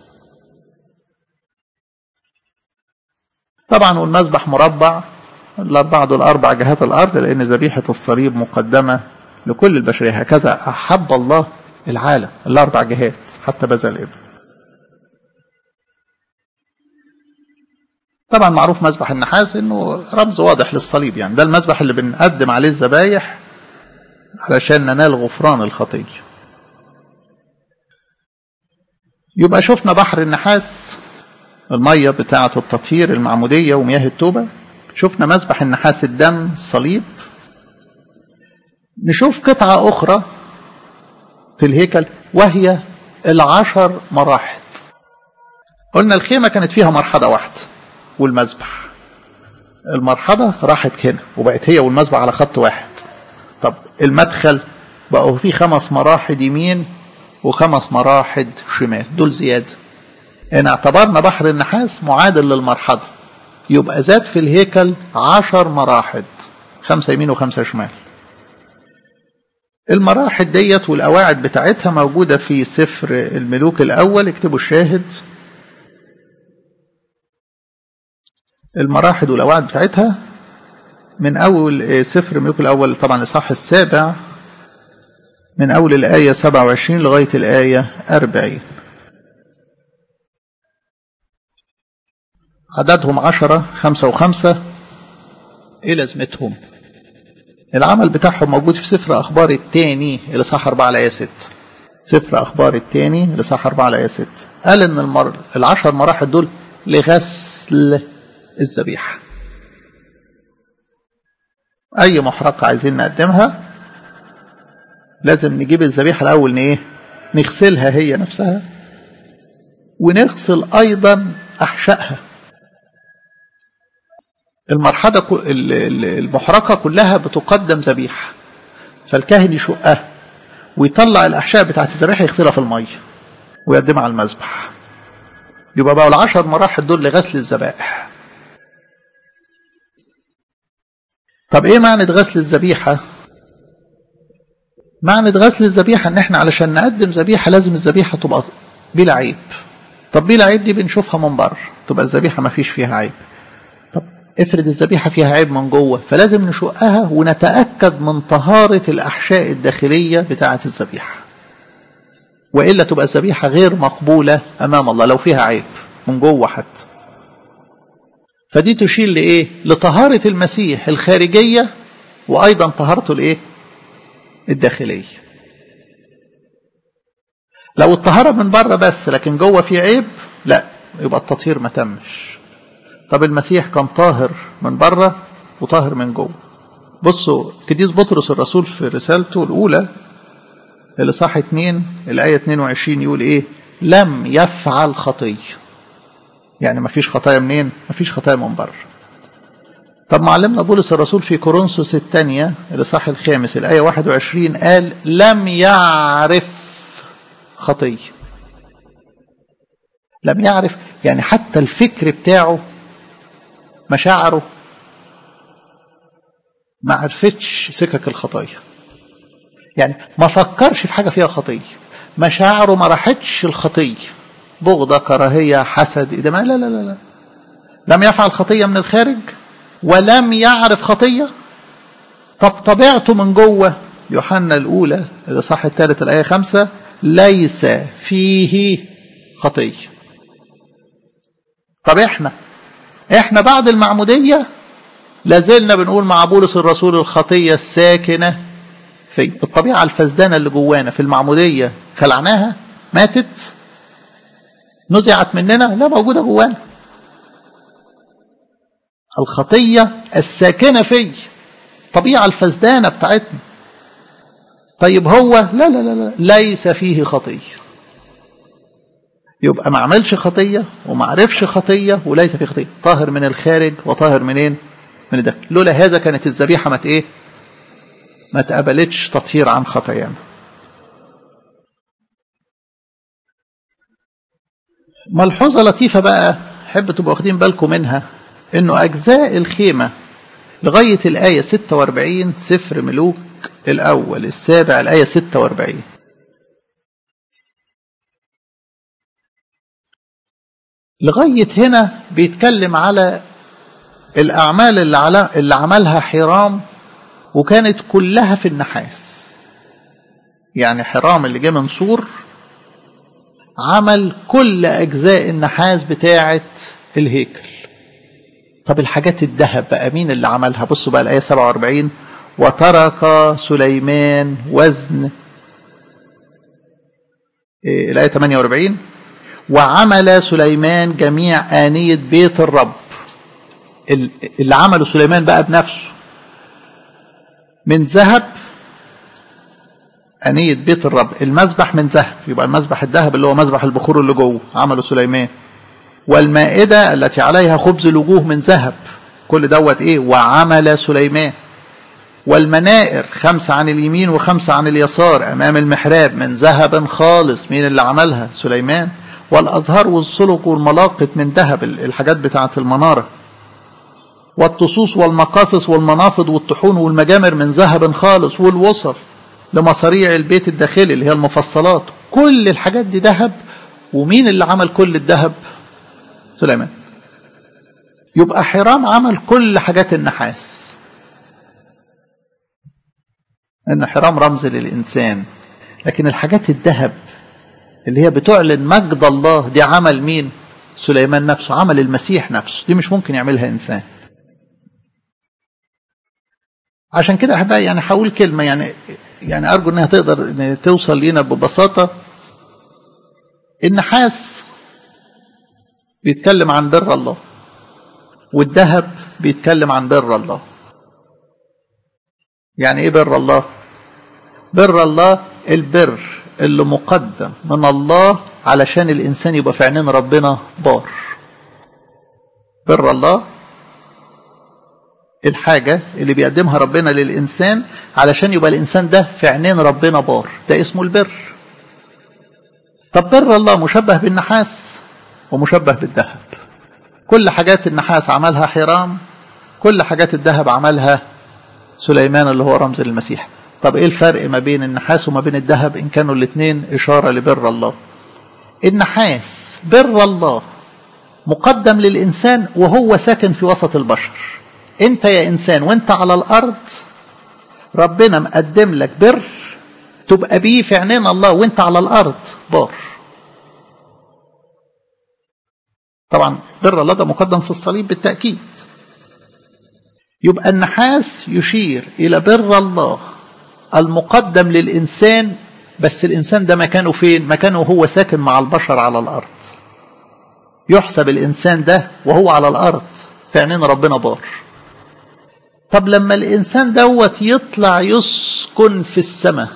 طبعا والمسبح مربع الأربعة دول أربع جهات الأرض لأن ذبيحة الصليب مقدمة لكل البشرية هكذا أحب الله العالم الأربع جهات حتى بذل الابن طبعا معروف مذبح النحاس انه رمز واضح للصليب يعني ده المذبح اللي بنقدم عليه الذبايح علشان ننال غفران الخطيه يبقى شفنا بحر النحاس الميه بتاعه التطهير المعموديه ومياه التوبه شفنا مذبح النحاس الدم الصليب نشوف قطعه اخرى في الهيكل وهي العشر مراحل قلنا الخيمه كانت فيها مرحله واحده والمذبح المرحلة راحت هنا وبقت هي والمذبح على خط واحد طب المدخل بقوا فيه خمس مراحل يمين وخمس مراحل شمال دول زيادة إن اعتبرنا بحر النحاس معادل للمرحلة يبقى زاد في الهيكل عشر مراحل خمسة يمين وخمسة شمال المراحل ديت والقواعد بتاعتها موجودة في سفر الملوك الأول اكتبوا الشاهد المراحل والقواعد بتاعتها من أول سفر الملوك الأول طبعا الإصحاح السابع من أول الآية 27 لغاية الآية 40 عددهم عشرة خمسة وخمسة إيه لازمتهم العمل بتاعهم موجود في سفر أخبار الثاني الإصحاح 4 الآية 6 سفر أخبار الثاني الإصحاح 4 الآية 6 قال إن المر... العشر مراحل دول لغسل الذبيحة أي محرقة عايزين نقدمها لازم نجيب الذبيحة الأول إيه؟ نغسلها هي نفسها ونغسل أيضا أحشائها المرحلة المحرقة كلها بتقدم ذبيحة فالكاهن يشقها ويطلع الأحشاء بتاعت الذبيحة يغسلها في المية ويقدمها على المذبح يبقى بقى العشر مراحل دول لغسل الذبائح طب ايه معنى غسل الذبيحة معنى غسل الذبيحة ان احنا علشان نقدم ذبيحة لازم الذبيحة تبقى بلا عيب طب بلا عيب دي بنشوفها من بره تبقى الذبيحة ما فيش فيها عيب طب افرض الذبيحة فيها عيب من جوه فلازم نشقها ونتأكد من طهارة الأحشاء الداخلية بتاعة الذبيحة وإلا تبقى الذبيحة غير مقبولة أمام الله لو فيها عيب من جوه حتى فدي تشير لإيه؟ لطهارة المسيح الخارجية وأيضا طهارته الإيه؟ الداخلية. لو الطهارة من بره بس لكن جوه في عيب لا يبقى التطهير ما تمش. طب المسيح كان طاهر من بره وطاهر من جوه. بصوا قديس بطرس الرسول في رسالته الأولى الإصحاح 2 الآية 22 يقول إيه؟ لم يفعل خطيه يعني ما فيش خطايا منين ما فيش خطايا من بره طب معلمنا بولس الرسول في كورنثوس الثانية الإصحاح الخامس الآية 21 قال لم يعرف خطية لم يعرف يعني حتى الفكر بتاعه مشاعره ما عرفتش سكك الخطايا يعني ما فكرش في حاجة فيها خطية مشاعره ما راحتش الخطيه بغضة كراهية حسد إذا ما لا لا لا لا لم يفعل خطية من الخارج ولم يعرف خطية طب طبيعته من جوه يوحنا الأولى الإصحاح الثالث الآية خمسة ليس فيه خطية طب إحنا إحنا بعد المعمودية لازلنا بنقول مع بولس الرسول الخطية الساكنة في الطبيعة الفسدانة اللي جوانا في المعمودية خلعناها ماتت نزعت مننا لا موجودة جوانا الخطية الساكنة في الطبيعة الفسدانة بتاعتنا طيب هو لا لا لا لا ليس فيه خطية يبقى ما عملش خطية وما عرفش خطية وليس فيه خطية طاهر من الخارج وطاهر منين من الداخل لولا هذا كانت الذبيحة ما ايه ما تقبلتش تطهير عن خطايانا ملحوظة لطيفة بقى حب تبقوا واخدين بالكم منها انه اجزاء الخيمة لغاية الآية 46 سفر ملوك الأول السابع الآية 46 لغاية هنا بيتكلم على الأعمال اللي, على اللي عملها حرام وكانت كلها في النحاس يعني حرام اللي جه من سور عمل كل أجزاء النحاس بتاعة الهيكل طب الحاجات الذهب بقى مين اللي عملها بصوا بقى الآية 47 وترك سليمان وزن إيه الآية 48 وعمل سليمان جميع آنية بيت الرب اللي عمله سليمان بقى بنفسه من ذهب أنية بيت الرب المذبح من ذهب يبقى المذبح الذهب اللي هو مذبح البخور اللي جوه عمله سليمان والمائدة التي عليها خبز الوجوه من ذهب كل دوت ايه وعمل سليمان والمنائر خمسة عن اليمين وخمسة عن اليسار أمام المحراب من ذهب خالص مين اللي عملها سليمان والأزهار والصلق والملاقط من ذهب الحاجات بتاعة المنارة والطصوص والمقاصص والمنافض والطحون والمجامر من ذهب خالص والوصل لمصاريع البيت الداخلي اللي هي المفصلات كل الحاجات دي ذهب ومين اللي عمل كل الذهب سليمان يبقى حرام عمل كل حاجات النحاس ان حرام رمز للانسان لكن الحاجات الذهب اللي هي بتعلن مجد الله دي عمل مين سليمان نفسه عمل المسيح نفسه دي مش ممكن يعملها انسان عشان كده احبائي يعني هقول كلمه يعني يعني ارجو انها تقدر إن توصل لينا ببساطه النحاس بيتكلم عن بر الله والذهب بيتكلم عن بر الله يعني ايه بر الله بر الله البر اللي مقدم من الله علشان الانسان يبقى في عينين ربنا بار بر الله الحاجة اللي بيقدمها ربنا للإنسان علشان يبقى الإنسان ده في عينين ربنا بار ده اسمه البر طب بر الله مشبه بالنحاس ومشبه بالذهب كل حاجات النحاس عملها حرام كل حاجات الذهب عملها سليمان اللي هو رمز المسيح طب ايه الفرق ما بين النحاس وما بين الذهب ان كانوا الاثنين اشاره لبر الله النحاس بر الله مقدم للانسان وهو ساكن في وسط البشر انت يا انسان وانت على الارض ربنا مقدم لك بر تبقى بيه في عينين الله وانت على الارض بار طبعا بر الله ده مقدم في الصليب بالتاكيد يبقى النحاس يشير الى بر الله المقدم للانسان بس الانسان ده مكانه فين مكانه هو ساكن مع البشر على الارض يحسب الانسان ده وهو على الارض في عينين ربنا بار طب لما الانسان دوت يطلع يسكن في السماء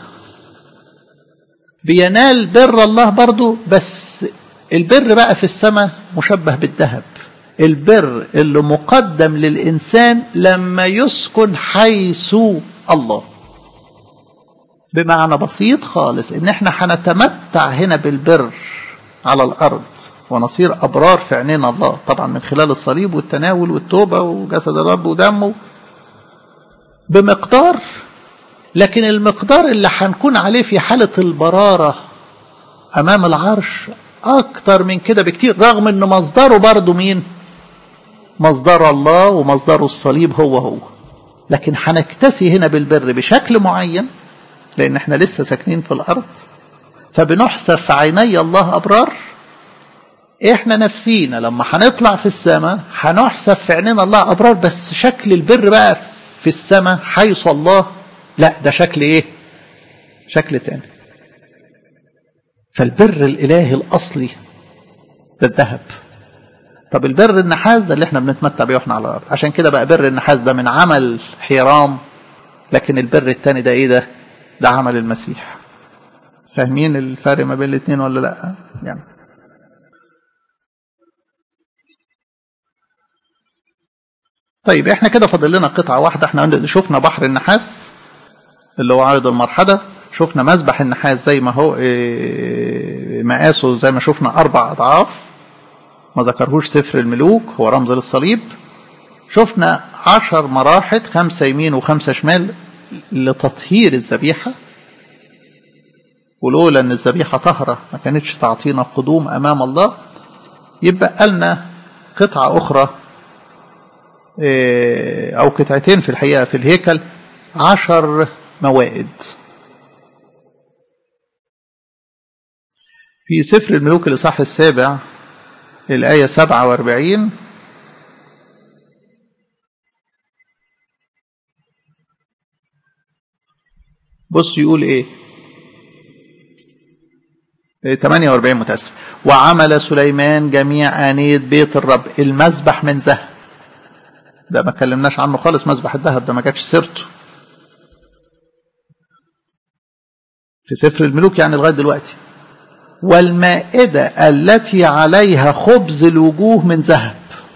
بينال بر الله برضو بس البر بقى في السماء مشبه بالذهب البر اللي مقدم للإنسان لما يسكن حيث الله بمعنى بسيط خالص ان احنا هنتمتع هنا بالبر على الارض ونصير ابرار في عينين الله طبعا من خلال الصليب والتناول والتوبه وجسد الرب ودمه بمقدار لكن المقدار اللي هنكون عليه في حاله البراره امام العرش اكتر من كده بكتير رغم ان مصدره برضه مين مصدر الله ومصدره الصليب هو هو لكن هنكتسي هنا بالبر بشكل معين لان احنا لسه ساكنين في الارض فبنحسب في عيني الله ابرار احنا نفسينا لما هنطلع في السماء هنحسب في عينينا الله ابرار بس شكل البر بقى في السماء حيث الله لا ده شكل ايه شكل تاني فالبر الالهي الاصلي ده الذهب طب البر النحاس ده اللي احنا بنتمتع بيه واحنا على الارض عشان كده بقى بر النحاس ده من عمل حرام لكن البر التاني ده ايه ده ده عمل المسيح فاهمين الفرق ما بين الاثنين ولا لا يعني طيب احنا كده فاضل لنا قطعه واحده احنا شفنا بحر النحاس اللي هو عائد المرحله شفنا مسبح النحاس زي ما هو ايه مقاسه زي ما شفنا اربع اضعاف ما ذكرهوش سفر الملوك هو رمز للصليب شفنا عشر مراحل خمسة يمين وخمسة شمال لتطهير الذبيحة ولولا ان الذبيحة طهرة ما كانتش تعطينا قدوم امام الله يبقى لنا قطعة اخرى او قطعتين في الحقيقة في الهيكل عشر موائد في سفر الملوك الإصحاح السابع الآية 47 بص يقول ايه 48 متأسف وعمل سليمان جميع آنية بيت الرب المذبح من ذهب ده ما اتكلمناش عنه خالص مذبح الذهب ده ما جاتش سيرته في سفر الملوك يعني لغايه دلوقتي والمائدة التي عليها خبز الوجوه من ذهب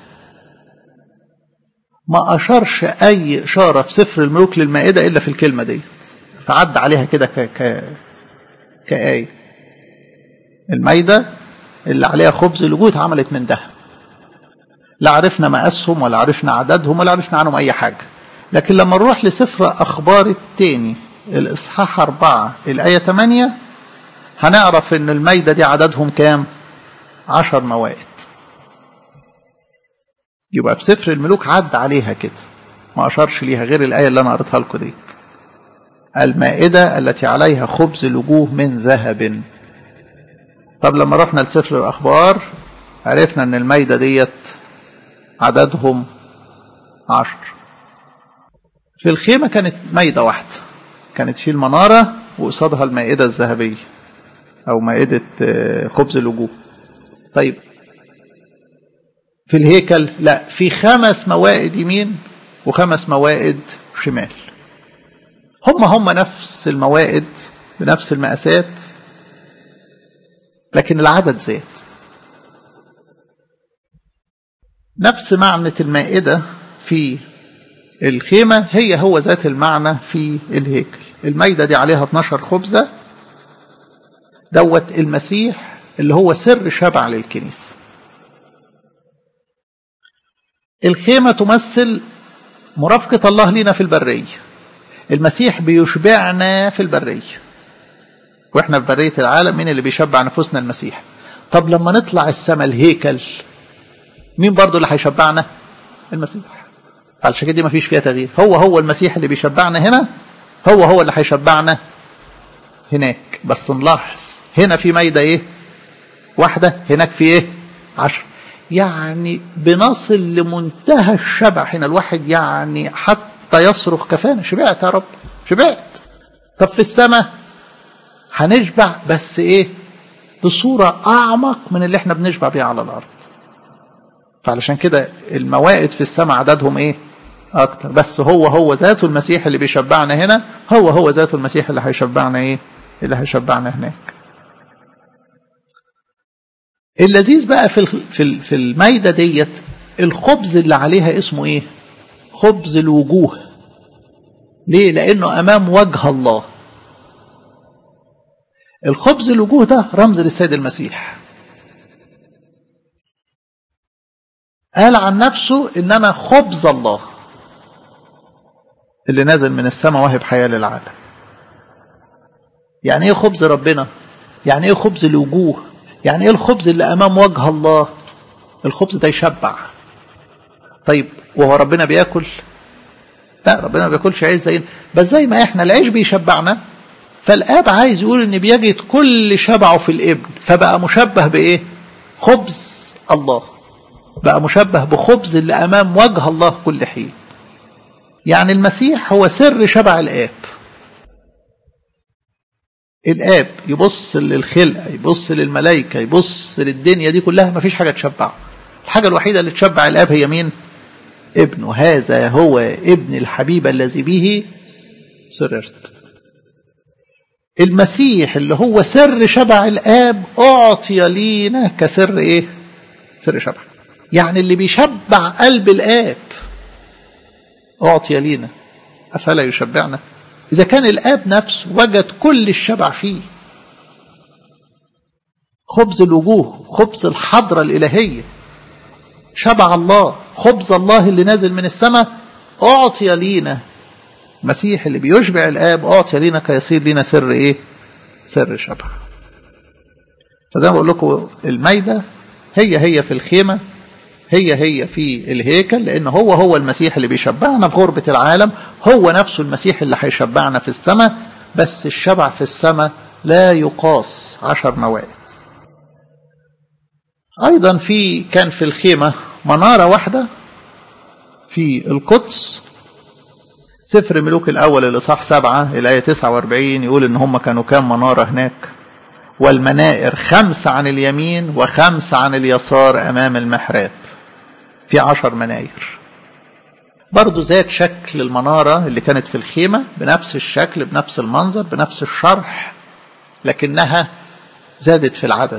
ما أشرش أي إشارة في سفر الملوك للمائدة إلا في الكلمة دي فعد عليها كده ك... ك... كآية المائدة اللي عليها خبز الوجوه اتعملت من ذهب لا عرفنا مقاسهم ولا عرفنا عددهم ولا عرفنا عنهم أي حاجة لكن لما نروح لسفر أخبار التاني الإصحاح أربعة الآية 8 هنعرف إن المايدة دي عددهم كام؟ عشر موائد يبقى في سفر الملوك عد عليها كده ما أشارش ليها غير الآية اللي أنا قريتها لكم ديت المائدة التي عليها خبز الوجوه من ذهب طب لما رحنا لسفر الأخبار عرفنا أن المايدة ديت عددهم عشر في الخيمة كانت مايدة واحدة كانت في المنارة وقصادها المائدة الذهبية أو مائدة خبز الوجوه طيب في الهيكل لا في خمس موائد يمين وخمس موائد شمال هم هم نفس الموائد بنفس المقاسات لكن العدد زاد نفس معنى المائدة في الخيمة هي هو ذات المعنى في الهيكل المائدة دي عليها 12 خبزة دوت المسيح اللي هو سر شبع للكنيسة الخيمة تمثل مرافقة الله لنا في البرية المسيح بيشبعنا في البرية واحنا في برية العالم مين اللي بيشبع نفوسنا المسيح طب لما نطلع السماء الهيكل مين برضو اللي هيشبعنا المسيح علشان كده مفيش فيها تغيير هو هو المسيح اللي بيشبعنا هنا هو هو اللي هيشبعنا هناك بس نلاحظ هنا في مايدة ايه واحدة هناك في ايه عشر يعني بنصل لمنتهى الشبع هنا الواحد يعني حتى يصرخ كفانا شبعت يا رب شبعت طب في السماء هنشبع بس ايه بصورة أعمق من اللي احنا بنشبع بيها على الأرض فعلشان كده الموائد في السماء عددهم ايه أكتر بس هو هو ذاته المسيح اللي بيشبعنا هنا هو هو ذاته المسيح اللي هيشبعنا ايه اللي هيشبعنا هناك اللذيذ بقى في في في المايده ديت الخبز اللي عليها اسمه ايه خبز الوجوه ليه لانه امام وجه الله الخبز الوجوه ده رمز للسيد المسيح قال عن نفسه ان انا خبز الله اللي نازل من السماء واهب حياه للعالم يعني ايه خبز ربنا يعني ايه خبز الوجوه يعني ايه الخبز اللي امام وجه الله الخبز ده يشبع طيب وهو ربنا بياكل لا ربنا ما بياكلش عيش زينا بس زي ما احنا العيش بيشبعنا فالاب عايز يقول ان بيجد كل شبعه في الابن فبقى مشبه بايه خبز الله بقى مشبه بخبز اللي امام وجه الله كل حين يعني المسيح هو سر شبع الاب الاب يبص للخلقه يبص للملائكه يبص للدنيا دي كلها ما فيش حاجه تشبعه الحاجه الوحيده اللي تشبع الاب هي مين ابنه هذا هو ابن الحبيب الذي به سررت المسيح اللي هو سر شبع الاب اعطي لينا كسر ايه سر شبع يعني اللي بيشبع قلب الاب اعطي لينا افلا يشبعنا إذا كان الآب نفسه وجد كل الشبع فيه خبز الوجوه خبز الحضرة الإلهية شبع الله خبز الله اللي نازل من السماء أعطي لينا مسيح اللي بيشبع الآب أعطي لينا كيصير لنا سر إيه سر شبع فزي ما بقول لكم المايدة هي هي في الخيمة هي هي في الهيكل لأن هو هو المسيح اللي بيشبعنا في غربة العالم هو نفسه المسيح اللي هيشبعنا في السماء بس الشبع في السماء لا يقاس عشر موائد أيضا في كان في الخيمة منارة واحدة في القدس سفر ملوك الأول الإصحاح سبعة الآية 49 يقول إن هم كانوا كام منارة هناك والمنائر خمسة عن اليمين وخمسة عن اليسار أمام المحراب في عشر مناير برضو ذات شكل المنارة اللي كانت في الخيمة بنفس الشكل بنفس المنظر بنفس الشرح لكنها زادت في العدد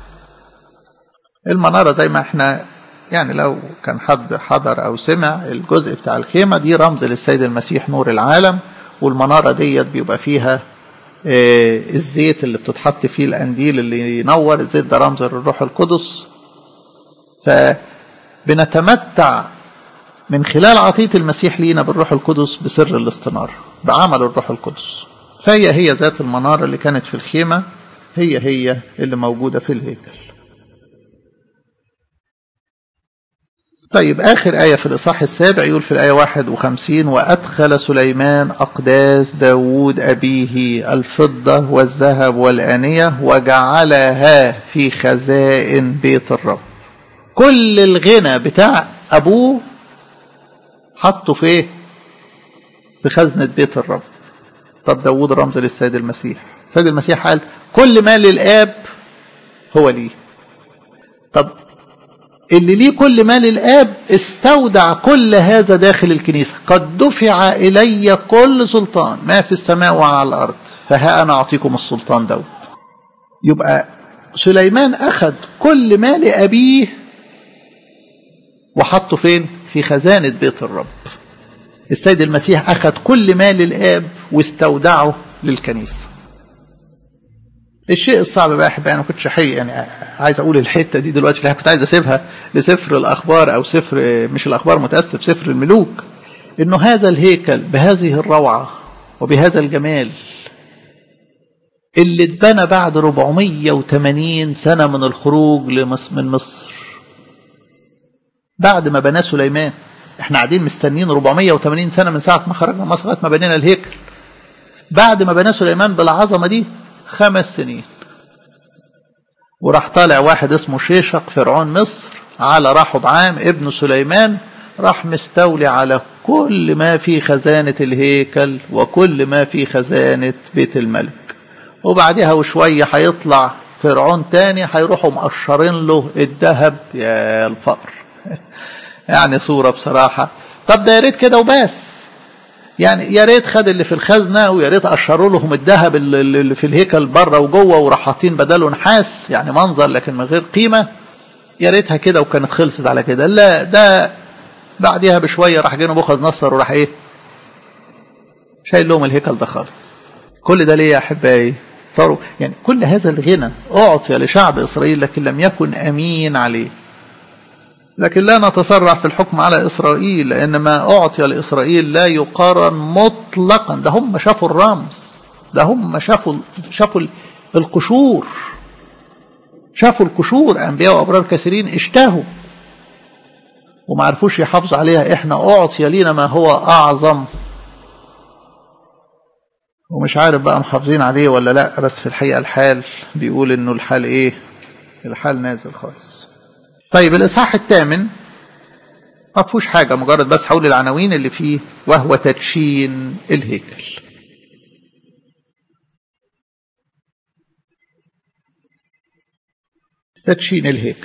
المنارة زي ما احنا يعني لو كان حد حضر او سمع الجزء بتاع الخيمة دي رمز للسيد المسيح نور العالم والمنارة ديت بيبقى فيها الزيت اللي بتتحط فيه القنديل اللي ينور الزيت ده رمز للروح القدس فبنتمتع من خلال عطية المسيح لينا بالروح القدس بسر الاستنارة بعمل الروح القدس فهي هي ذات المنارة اللي كانت في الخيمة هي هي اللي موجودة في الهيكل طيب آخر آية في الإصحاح السابع يقول في الآية 51 وأدخل سليمان أقداس داود أبيه الفضة والذهب والآنية وجعلها في خزائن بيت الرب كل الغنى بتاع أبوه حطه في في خزنة بيت الرب طب داود رمز للسيد المسيح السيد المسيح قال كل ما للآب هو ليه طب اللي ليه كل مال الآب استودع كل هذا داخل الكنيسة قد دفع إلي كل سلطان ما في السماء وعلى الأرض فها أنا أعطيكم السلطان دوت يبقى سليمان أخذ كل مال أبيه وحطه فين في خزانة بيت الرب السيد المسيح أخذ كل مال الآب واستودعه للكنيسة الشيء الصعب بقى احبائي انا كنت حقيقي يعني عايز اقول الحته دي دلوقتي في كنت عايز اسيبها لسفر الاخبار او سفر مش الاخبار متاسف سفر الملوك انه هذا الهيكل بهذه الروعه وبهذا الجمال اللي اتبنى بعد 480 سنه من الخروج لمصر من مصر بعد ما بناه سليمان احنا قاعدين مستنيين 480 سنه من ساعه ما خرجنا مصر لغايه ما بنينا الهيكل بعد ما بناه سليمان بالعظمه دي خمس سنين وراح طالع واحد اسمه شيشق فرعون مصر على رحب عام ابن سليمان راح مستولي على كل ما في خزانة الهيكل وكل ما في خزانة بيت الملك وبعدها وشوية هيطلع فرعون تاني هيروحوا مقشرين له الذهب يا الفقر يعني صورة بصراحة طب ده يا ريت كده وبس يعني يا ريت خد اللي في الخزنه ويا ريت قشروا لهم الذهب اللي في الهيكل بره وجوه وراح حاطين بداله نحاس يعني منظر لكن من غير قيمه يا ريتها كده وكانت خلصت على كده لا ده بعديها بشويه راح جه نبوخذ نصر وراح ايه شايل لهم الهيكل ده خالص كل ده ليه يا احبائي صاروا يعني كل هذا الغنى اعطي لشعب اسرائيل لكن لم يكن امين عليه لكن لا نتسرع في الحكم على إسرائيل لأن ما أعطي لإسرائيل لا يقارن مطلقا ده هم شافوا الرمز ده هم شافوا شافوا القشور شافوا القشور أنبياء وأبرار كثيرين اشتهوا وما عرفوش يحافظوا عليها احنا أعطي لينا ما هو أعظم ومش عارف بقى محافظين عليه ولا لا بس في الحقيقة الحال بيقول انه الحال ايه الحال نازل خالص طيب الإصحاح الثامن ما فيهوش حاجة مجرد بس حول العناوين اللي فيه وهو تدشين الهيكل تدشين الهيكل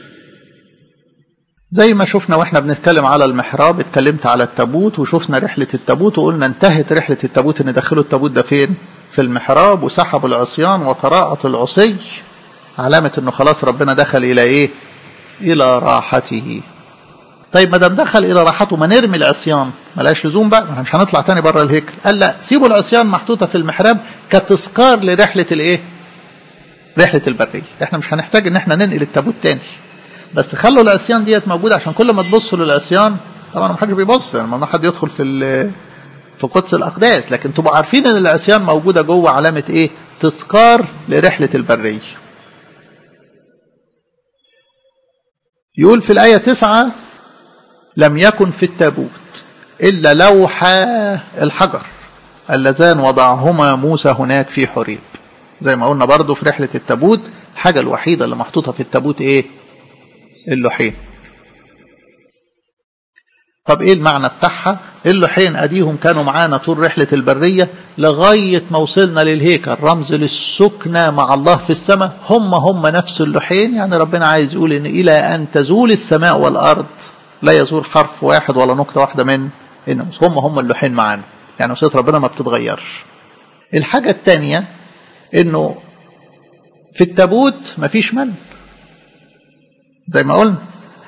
زي ما شفنا واحنا بنتكلم على المحراب اتكلمت على التابوت وشفنا رحلة التابوت وقلنا انتهت رحلة التابوت ان دخلوا التابوت ده فين في المحراب وسحبوا العصيان وطراءة العصي علامة انه خلاص ربنا دخل الى ايه الى راحته طيب ما دام دخل الى راحته ما نرمي العصيان ملاش لزوم بقى ما مش هنطلع تاني بره الهيكل قال لا سيبوا العصيان محطوطه في المحراب كتذكار لرحله الايه رحله البريه احنا مش هنحتاج ان احنا ننقل التابوت تاني بس خلوا العصيان ديت موجوده عشان كل ما تبصوا للعصيان طبعا ما حدش بيبص يعني ممنوع حد يدخل في في قدس الاقداس لكن تبقوا عارفين ان العصيان موجوده جوه علامه ايه تذكار لرحله البريه يقول في الآية تسعة لم يكن في التابوت إلا لوحا الحجر اللذان وضعهما موسى هناك في حريب زي ما قلنا برضو في رحلة التابوت الحاجة الوحيدة اللي محطوطة في التابوت إيه اللوحين طب ايه المعنى بتاعها اللوحين اديهم كانوا معانا طول رحلة البرية لغاية ما وصلنا للهيكل رمز للسكنة مع الله في السماء هم هم نفس اللوحين يعني ربنا عايز يقول ان الى ان تزول السماء والارض لا يزول حرف واحد ولا نقطة واحدة من الناموس هم هم اللوحين معانا يعني وصية ربنا ما بتتغيرش الحاجة الثانية انه في التابوت مفيش من زي ما قلنا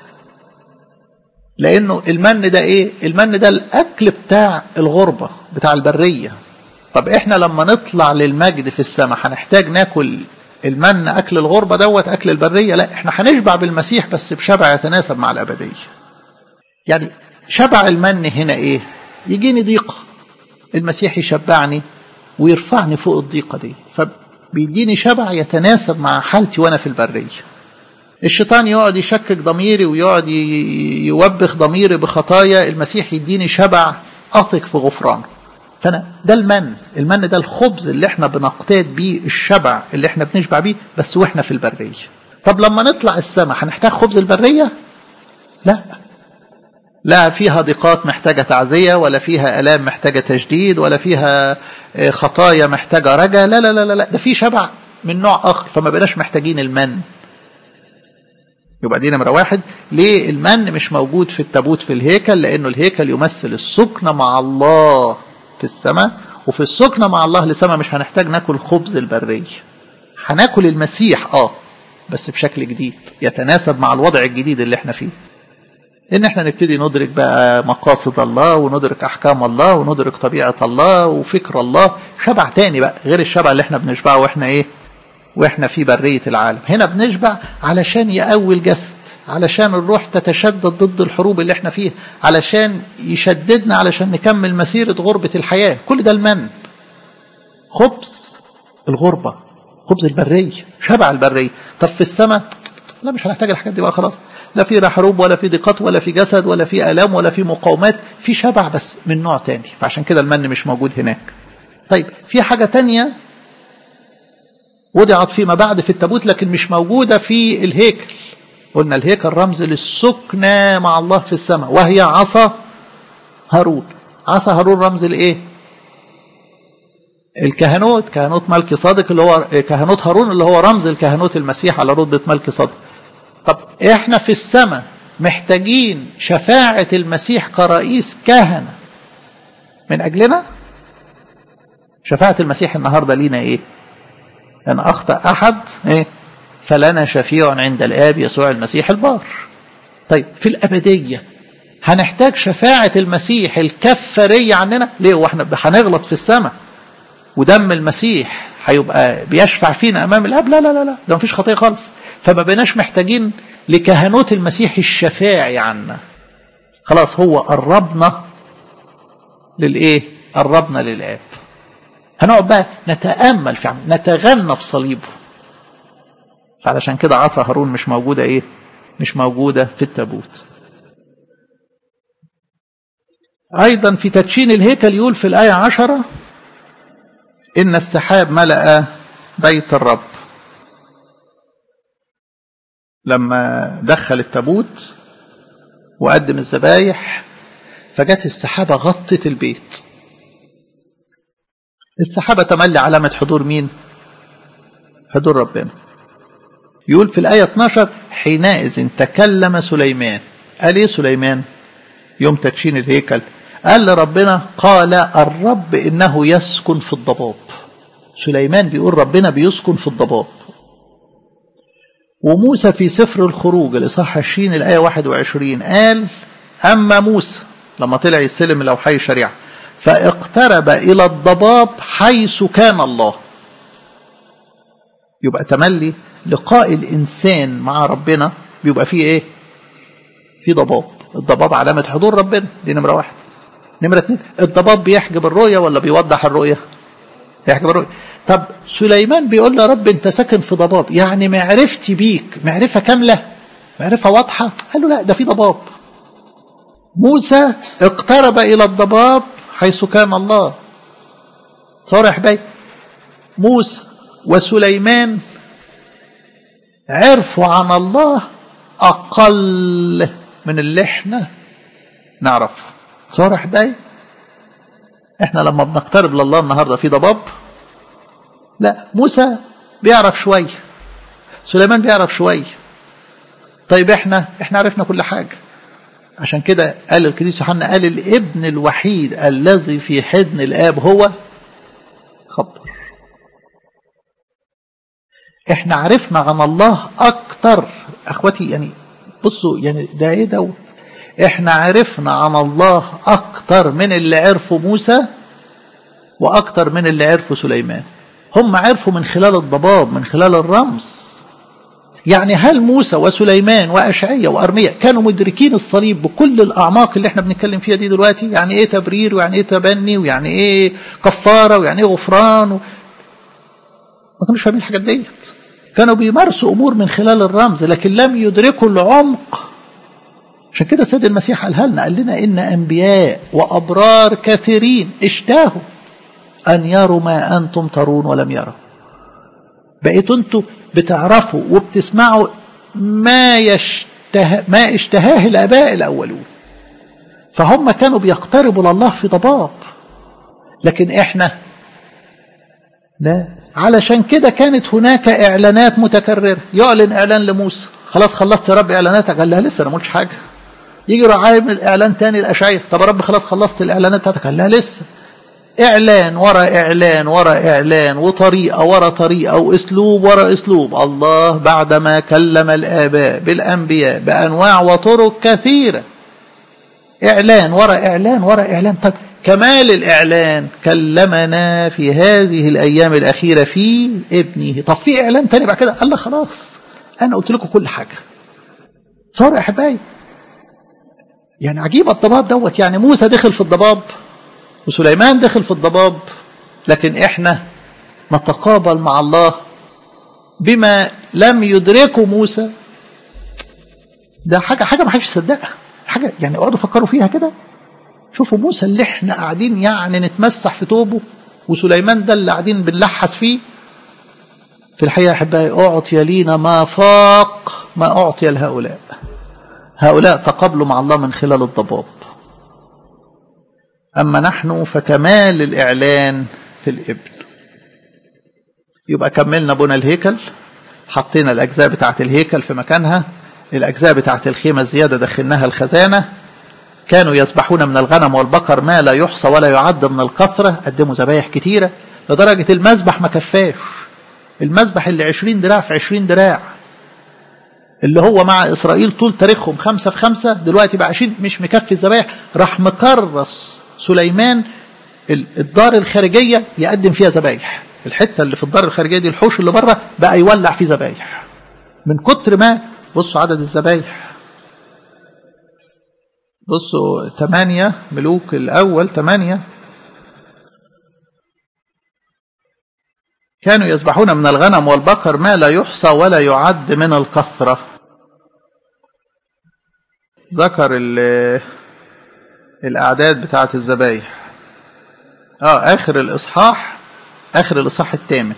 لانه المن ده ايه المن ده الاكل بتاع الغربة بتاع البرية طب احنا لما نطلع للمجد في السماء هنحتاج ناكل المن اكل الغربة دوت اكل البرية لا احنا هنشبع بالمسيح بس بشبع يتناسب مع الابدية يعني شبع المن هنا ايه يجيني ضيقة المسيح يشبعني ويرفعني فوق الضيقة دي فبيديني شبع يتناسب مع حالتي وأنا في البرية الشيطان يقعد يشكك ضميري ويقعد يوبخ ضميري بخطايا المسيح يديني شبع أثق في غفرانه فأنا ده المن المن ده الخبز اللي احنا بنقتاد بيه الشبع اللي احنا بنشبع بيه بس واحنا في البرية طب لما نطلع السماء هنحتاج خبز البرية لا لا فيها ضيقات محتاجة تعزية ولا فيها ألام محتاجة تجديد ولا فيها خطايا محتاجة رجا لا لا لا لا ده في شبع من نوع آخر فما بقناش محتاجين المن يبقى دي نمرة واحد ليه المن مش موجود في التابوت في الهيكل لأنه الهيكل يمثل السكنة مع الله في السماء وفي السكنة مع الله للسماء مش هنحتاج ناكل خبز البرية هناكل المسيح اه بس بشكل جديد يتناسب مع الوضع الجديد اللي احنا فيه ان احنا نبتدي ندرك بقى مقاصد الله وندرك احكام الله وندرك طبيعة الله وفكر الله شبع تاني بقى غير الشبع اللي احنا بنشبعه واحنا ايه واحنا في برية العالم هنا بنشبع علشان يقوي الجسد علشان الروح تتشدد ضد الحروب اللي احنا فيها علشان يشددنا علشان نكمل مسيرة غربة الحياة كل ده المن خبز الغربة خبز البرية شبع البرية طب في السماء لا مش هنحتاج الحاجات دي بقى خلاص لا في حروب ولا في ضيقات ولا في جسد ولا في آلام ولا في مقاومات في شبع بس من نوع تاني فعشان كده المن مش موجود هناك طيب في حاجة تانية وضعت فيما بعد في التابوت لكن مش موجودة في الهيكل قلنا الهيكل رمز للسكنة مع الله في السماء وهي عصا هارون عصا هارون رمز الايه الكهنوت كهنوت ملكي صادق اللي هو كهنوت هارون اللي هو رمز الكهنوت المسيح على رتبة ملكي صادق طب احنا في السماء محتاجين شفاعة المسيح كرئيس كهنة من أجلنا شفاعة المسيح النهاردة لينا ايه ان اخطا احد ايه فلنا شفيع عند الاب يسوع المسيح البار طيب في الابديه هنحتاج شفاعه المسيح الكفاريه عننا ليه واحنا هنغلط في السماء ودم المسيح هيبقى بيشفع فينا امام الاب لا لا لا لا ده مفيش خطيه خالص فما بقيناش محتاجين لكهنوت المسيح الشفاعي عنا خلاص هو قربنا للايه قربنا للاب هنقعد بقى نتأمل في عمل نتغنى في صليبه فعلشان كده عصا هارون مش موجودة ايه مش موجودة في التابوت أيضا في تدشين الهيكل يقول في الآية عشرة إن السحاب ملأ بيت الرب لما دخل التابوت وقدم الذبايح فجت السحابة غطت البيت السحابة تملي علامة حضور مين حضور ربنا يقول في الآية 12 حينئذ تكلم سليمان قال ايه سليمان يوم تدشين الهيكل قال لربنا قال الرب إنه يسكن في الضباب سليمان بيقول ربنا بيسكن في الضباب وموسى في سفر الخروج الإصحاح 20 الآية 21 قال أما موسى لما طلع يستلم لوحي الشريعة فاقترب إلى الضباب حيث كان الله يبقى تملي لقاء الإنسان مع ربنا بيبقى فيه إيه في ضباب الضباب علامة حضور ربنا دي نمرة واحد نمرة اتنين الضباب بيحجب الرؤية ولا بيوضح الرؤية بيحجب الرؤية طب سليمان بيقول له يا رب انت ساكن في ضباب يعني معرفتي بيك معرفة كاملة معرفة واضحة قال له لا ده في ضباب موسى اقترب إلى الضباب حيث كان الله صارح بي موسى وسليمان عرفوا عن الله أقل من اللي احنا نعرفه صارح بي احنا لما بنقترب لله النهاردة في ضباب لا موسى بيعرف شوية سليمان بيعرف شوية طيب احنا احنا عرفنا كل حاجة عشان كده قال القديس يوحنا قال الابن الوحيد الذي في حضن الاب هو خبر احنا عرفنا عن الله اكتر اخواتي يعني بصوا يعني ده ايه دوت احنا عرفنا عن الله اكتر من اللي عرفه موسى واكتر من اللي عرفه سليمان هم عرفوا من خلال الضباب من خلال الرمز يعني هل موسى وسليمان وأشعية وأرمية كانوا مدركين الصليب بكل الأعماق اللي احنا بنتكلم فيها دي دلوقتي يعني ايه تبرير ويعني ايه تبني ويعني ايه كفارة ويعني ايه غفران و... ما كانوش فاهمين الحاجات ديت كانوا بيمارسوا أمور من خلال الرمز لكن لم يدركوا العمق عشان كده سيد المسيح قالها لنا قال لنا إن أنبياء وأبرار كثيرين اشتاهوا أن يروا ما أنتم ترون ولم يروا بقيتوا أنتوا بتعرفوا وبتسمعوا ما يشته ما اشتهاه الآباء الأولون فهم كانوا بيقتربوا لله في ضباب لكن احنا لا علشان كده كانت هناك اعلانات متكرره يعلن اعلان لموسى خلاص خلصت يا رب اعلاناتك قال لها لسه انا ما قلتش حاجه يجي يروح عامل الاعلان تاني الاشعياء طب يا رب خلاص خلصت الاعلانات بتاعتك قال لها لسه اعلان ورا اعلان ورا اعلان وطريقه ورا طريقه واسلوب ورا اسلوب الله بعدما كلم الاباء بالانبياء بانواع وطرق كثيره اعلان ورا اعلان ورا اعلان طب كمال الإعلان كلمنا في هذه الأيام الأخيرة في ابنه طب في إعلان تاني بعد كده قال له خلاص أنا قلت لكم كل حاجة صار يا أحبائي يعني عجيب الضباب دوت يعني موسى دخل في الضباب وسليمان دخل في الضباب لكن إحنا نتقابل مع الله بما لم يدركه موسى ده حاجة حاجة ما حدش يصدقها حاجة يعني اقعدوا فكروا فيها كده شوفوا موسى اللي احنا قاعدين يعني نتمسح في توبه وسليمان ده اللي قاعدين بنلحس فيه في الحقيقة أحبائي أعطي لينا ما فاق ما أعطي لهؤلاء هؤلاء تقابلوا مع الله من خلال الضباب أما نحن فكمال الإعلان في الإبن يبقى كملنا بنى الهيكل حطينا الأجزاء بتاعة الهيكل في مكانها الأجزاء بتاعة الخيمة الزيادة دخلناها الخزانة كانوا يذبحون من الغنم والبقر ما لا يحصى ولا يعد من الكثرة قدموا ذبايح كتيرة لدرجة المذبح ما كفاش المذبح اللي عشرين دراع في عشرين دراع اللي هو مع إسرائيل طول تاريخهم خمسة في خمسة دلوقتي بقى عشرين مش مكفي الذبايح راح مكرس سليمان الدار الخارجية يقدم فيها ذبايح الحتة اللي في الدار الخارجية دي الحوش اللي بره بقى يولع فيه ذبايح من كتر ما بصوا عدد الذبايح بصوا ثمانية ملوك الأول ثمانية كانوا يذبحون من الغنم والبقر ما لا يحصى ولا يعد من الكثرة ذكر الأعداد بتاعة الذبايح آه آخر الإصحاح آخر الإصحاح الثامن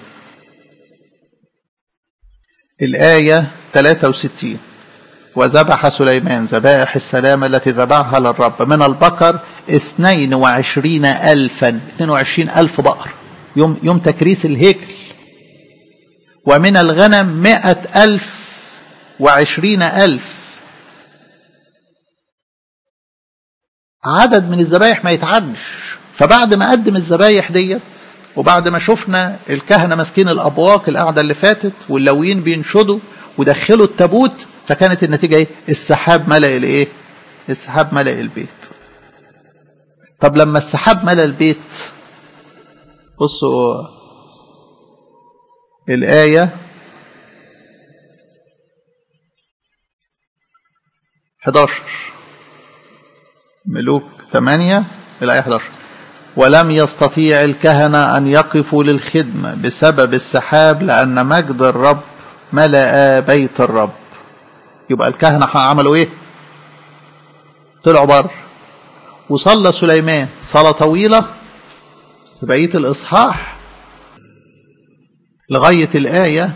الآية 63 وذبح سليمان ذبائح السلام التي ذبحها للرب من البقر اثنين وعشرين ألفا اثنين وعشرين ألف بقر يوم, يوم تكريس الهيكل ومن الغنم مئة ألف وعشرين ألف عدد من الذبايح ما يتعدش فبعد ما قدم الذبايح ديت وبعد ما شفنا الكهنة ماسكين الأبواق القعدة اللي فاتت واللويين بينشدوا ودخلوا التابوت فكانت النتيجة ايه السحاب ملأ الايه السحاب ملأ البيت طب لما السحاب ملأ البيت بصوا الآية 11 ملوك 8 الآية 11 ولم يستطيع الكهنة أن يقفوا للخدمة بسبب السحاب لأن مجد الرب ملأ بيت الرب يبقى الكهنة عملوا ايه طلعوا بره وصلى سليمان صلاة طويلة في بقية الإصحاح لغاية الآية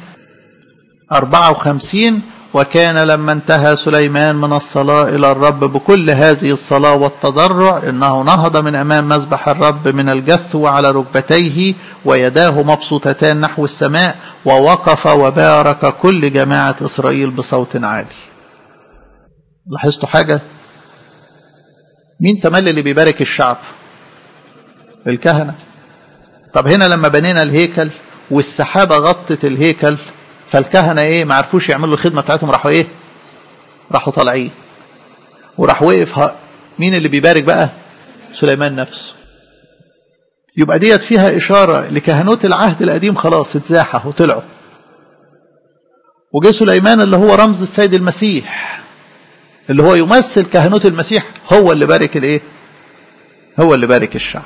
54 وكان لما انتهى سليمان من الصلاة إلى الرب بكل هذه الصلاة والتضرع إنه نهض من أمام مذبح الرب من الجثو على ركبتيه ويداه مبسوطتان نحو السماء ووقف وبارك كل جماعة إسرائيل بصوت عالي لاحظتوا حاجة مين تملي اللي بيبارك الشعب الكهنة طب هنا لما بنينا الهيكل والسحابة غطت الهيكل فالكهنة ايه ما عرفوش يعملوا الخدمة بتاعتهم راحوا ايه راحوا طالعين وراح وقف مين اللي بيبارك بقى سليمان نفسه يبقى ديت فيها إشارة لكهنوت العهد القديم خلاص اتزاحوا وطلعوا وجه سليمان اللي هو رمز السيد المسيح اللي هو يمثل كهنوت المسيح هو اللي بارك الايه هو اللي بارك الشعب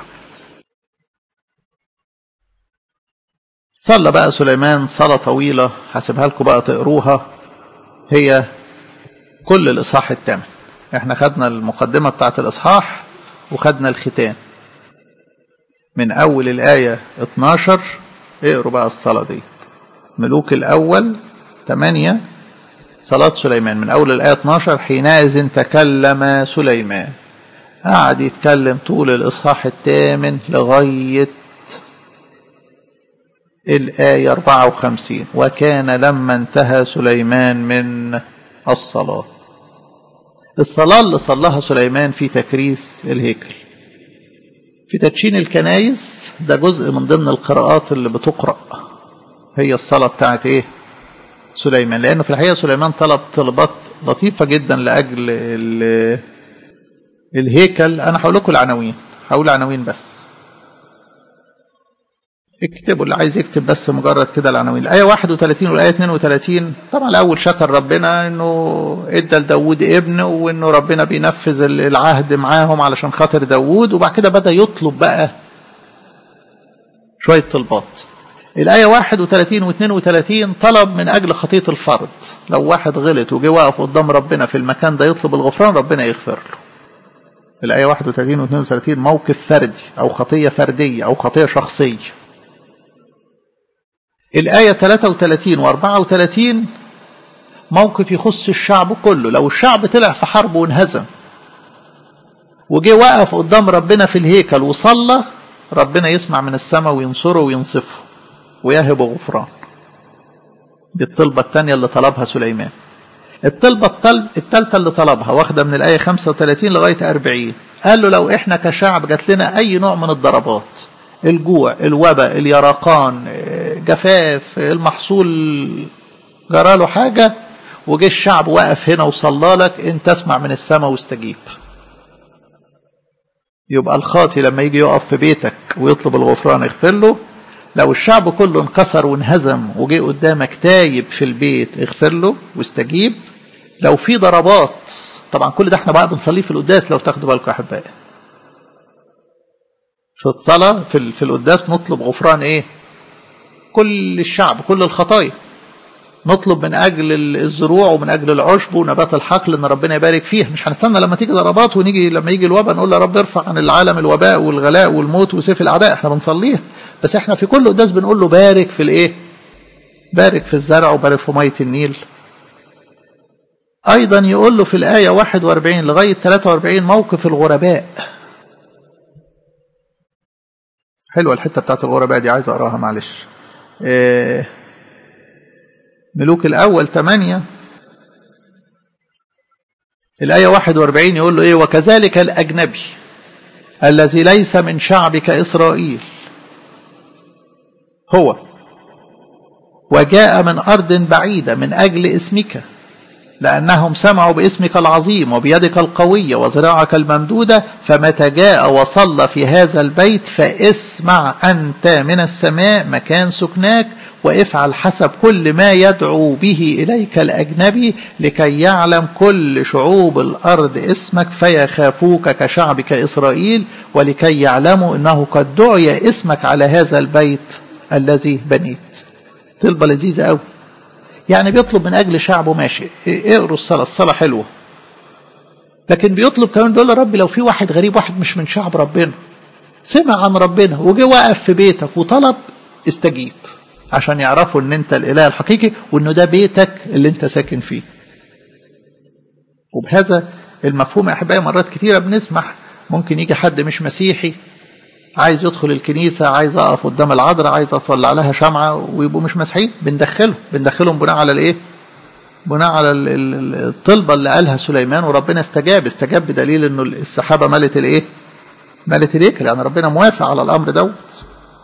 صلى بقى سليمان صلاة طويلة هسيبها لكم بقى تقروها هي كل الإصحاح الثامن احنا خدنا المقدمة بتاعت الإصحاح وخدنا الختام من أول الآية 12 اقروا بقى الصلاة دي ملوك الأول 8 صلاة سليمان من أول الآية 12 حينئذ تكلم سليمان قعد يتكلم طول الإصحاح الثامن لغاية الآية 54 وكان لما انتهى سليمان من الصلاة الصلاة اللي صلاها سليمان في تكريس الهيكل في تدشين الكنايس ده جزء من ضمن القراءات اللي بتقرأ هي الصلاة بتاعت ايه سليمان لأنه في الحقيقة سليمان طلب طلبات لطيفة جدا لأجل الهيكل أنا هقول لكم العناوين هقول عناوين بس اكتبوا اللي عايز يكتب بس مجرد كده العناوين الآية 31 والآية 32 طبعا الأول شكر ربنا إنه إدى لداود ابن وإنه ربنا بينفذ العهد معاهم علشان خاطر داود وبعد كده بدأ يطلب بقى شوية طلبات الآية 31 و 32 طلب من أجل خطية الفرد لو واحد غلط وجه واقف قدام ربنا في المكان ده يطلب الغفران ربنا يغفر له الآية 31 و 32 موقف فردي أو خطية فردية أو خطية شخصية الآية 33 و 34 موقف يخص الشعب كله لو الشعب طلع في حرب وانهزم وجه وقف قدام ربنا في الهيكل وصلى ربنا يسمع من السماء وينصره وينصفه ويهب غفران دي الطلبة الثانية اللي طلبها سليمان الطلبة الطلب الثالثة اللي طلبها واخدة من الآية 35 لغاية 40 قال له لو احنا كشعب جات لنا أي نوع من الضربات الجوع الوباء اليرقان جفاف المحصول جراله حاجة وجه الشعب وقف هنا وصلى لك انت اسمع من السماء واستجيب يبقى الخاطي لما يجي يقف في بيتك ويطلب الغفران اغفر له لو الشعب كله انكسر وانهزم وجه قدامك تايب في البيت اغفر له واستجيب لو في ضربات طبعا كل ده احنا بقى بنصليه في القداس لو تاخدوا بالكم يا احبائي في الصلاة في, في القداس نطلب غفران ايه كل الشعب كل الخطايا نطلب من اجل الزروع ومن اجل العشب ونبات الحقل ان ربنا يبارك فيها مش هنستنى لما تيجي ضربات ونيجي لما يجي الوباء نقول يا رب ارفع عن العالم الوباء والغلاء والموت وسيف الاعداء احنا بنصليها بس احنا في كل قداس بنقول له بارك في الايه بارك في الزرع وبارك في ميه النيل ايضا يقول له في الايه 41 لغايه 43 موقف الغرباء حلوه الحته بتاعت الغرباء دي عايز اقراها معلش إيه ملوك الأول 8 الآية 41 يقول له إيه وكذلك الأجنبي الذي ليس من شعبك إسرائيل هو وجاء من أرض بعيدة من أجل اسمك لأنهم سمعوا باسمك العظيم وبيدك القوية وذراعك الممدودة فمتى جاء وصلى في هذا البيت فاسمع أنت من السماء مكان سكناك وافعل حسب كل ما يدعو به إليك الأجنبي لكي يعلم كل شعوب الأرض اسمك فيخافوك كشعبك إسرائيل ولكي يعلموا أنه قد دعي اسمك على هذا البيت الذي بنيت طلبة لذيذة أوي يعني بيطلب من أجل شعبه ماشي اقروا الصلاة الصلاة حلوة لكن بيطلب كمان بيقول يا رب لو في واحد غريب واحد مش من شعب ربنا سمع عن ربنا وجه وقف في بيتك وطلب استجيب عشان يعرفوا ان انت الاله الحقيقي وانه ده بيتك اللي انت ساكن فيه وبهذا المفهوم يا احبائي مرات كتيره بنسمح ممكن يجي حد مش مسيحي عايز يدخل الكنيسه عايز اقف قدام العذراء عايز اطلع لها شمعه ويبقوا مش مسيحيين بندخلهم بندخلهم بناء على الايه بناء على الطلبه اللي قالها سليمان وربنا استجاب استجاب بدليل انه السحابه ملت الايه ملت الهيكل يعني ربنا موافق على الامر دوت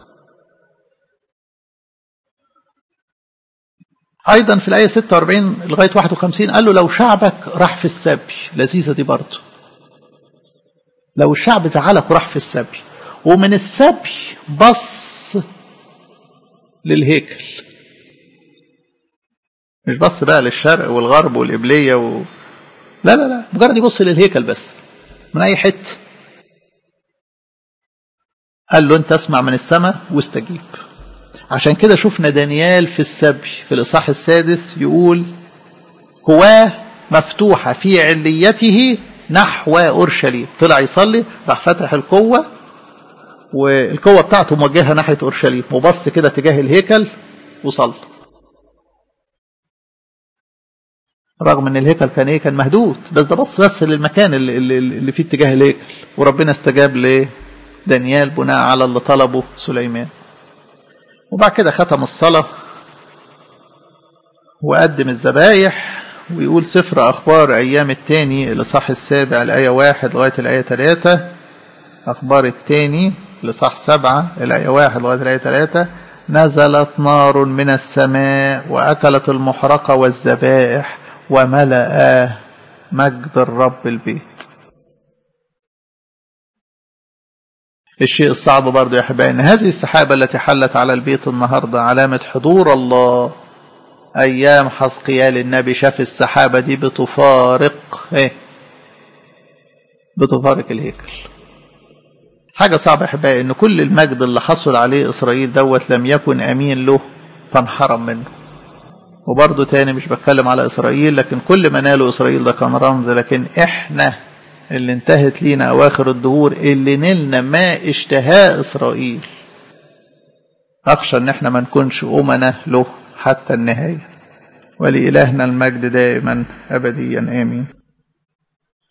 أيضا في الآية 46 لغاية 51 قال له لو شعبك راح في السبي لذيذة دي برضه لو الشعب زعلك وراح في السبي ومن السبي بص للهيكل مش بص بقى للشرق والغرب والقبلية و... لا لا لا مجرد يبص للهيكل بس من أي حتة قال له أنت اسمع من السماء واستجيب عشان كده شفنا دانيال في السبي في الإصحاح السادس يقول هواه مفتوحة في عليته نحو أورشليم طلع يصلي راح فتح القوة والقوة بتاعته موجهة ناحية أورشليم وبص كده تجاه الهيكل وصلى رغم ان الهيكل كان ايه كان مهدود بس ده بص بس للمكان اللي, اللي, اللي فيه اتجاه الهيكل وربنا استجاب لدانيال بناء على اللي طلبه سليمان وبعد كده ختم الصلاة وقدم الذبايح ويقول سفر أخبار أيام التاني الإصحاح السابع الآية واحد لغاية الآية ثلاثة أخبار التاني الإصحاح سبعة الآية واحد لغاية الآية ثلاثة نزلت نار من السماء وأكلت المحرقة والذبائح وملأ مجد الرب البيت الشيء الصعب برضو يا أحبائي أن هذه السحابة التي حلت على البيت النهاردة علامة حضور الله أيام حسقيال النبي شاف السحابة دي بتفارق إيه؟ بتفارق الهيكل حاجة صعبة يا أحبائي أن كل المجد اللي حصل عليه إسرائيل دوت لم يكن أمين له فانحرم منه وبرضه تاني مش بتكلم على إسرائيل لكن كل ما ناله إسرائيل ده كان رمز لكن إحنا اللي انتهت لينا أواخر الدهور اللي نلنا ما اشتهاه إسرائيل أخشى أن احنا ما نكونش أمنا له حتى النهاية ولإلهنا المجد دائما أبديا آمين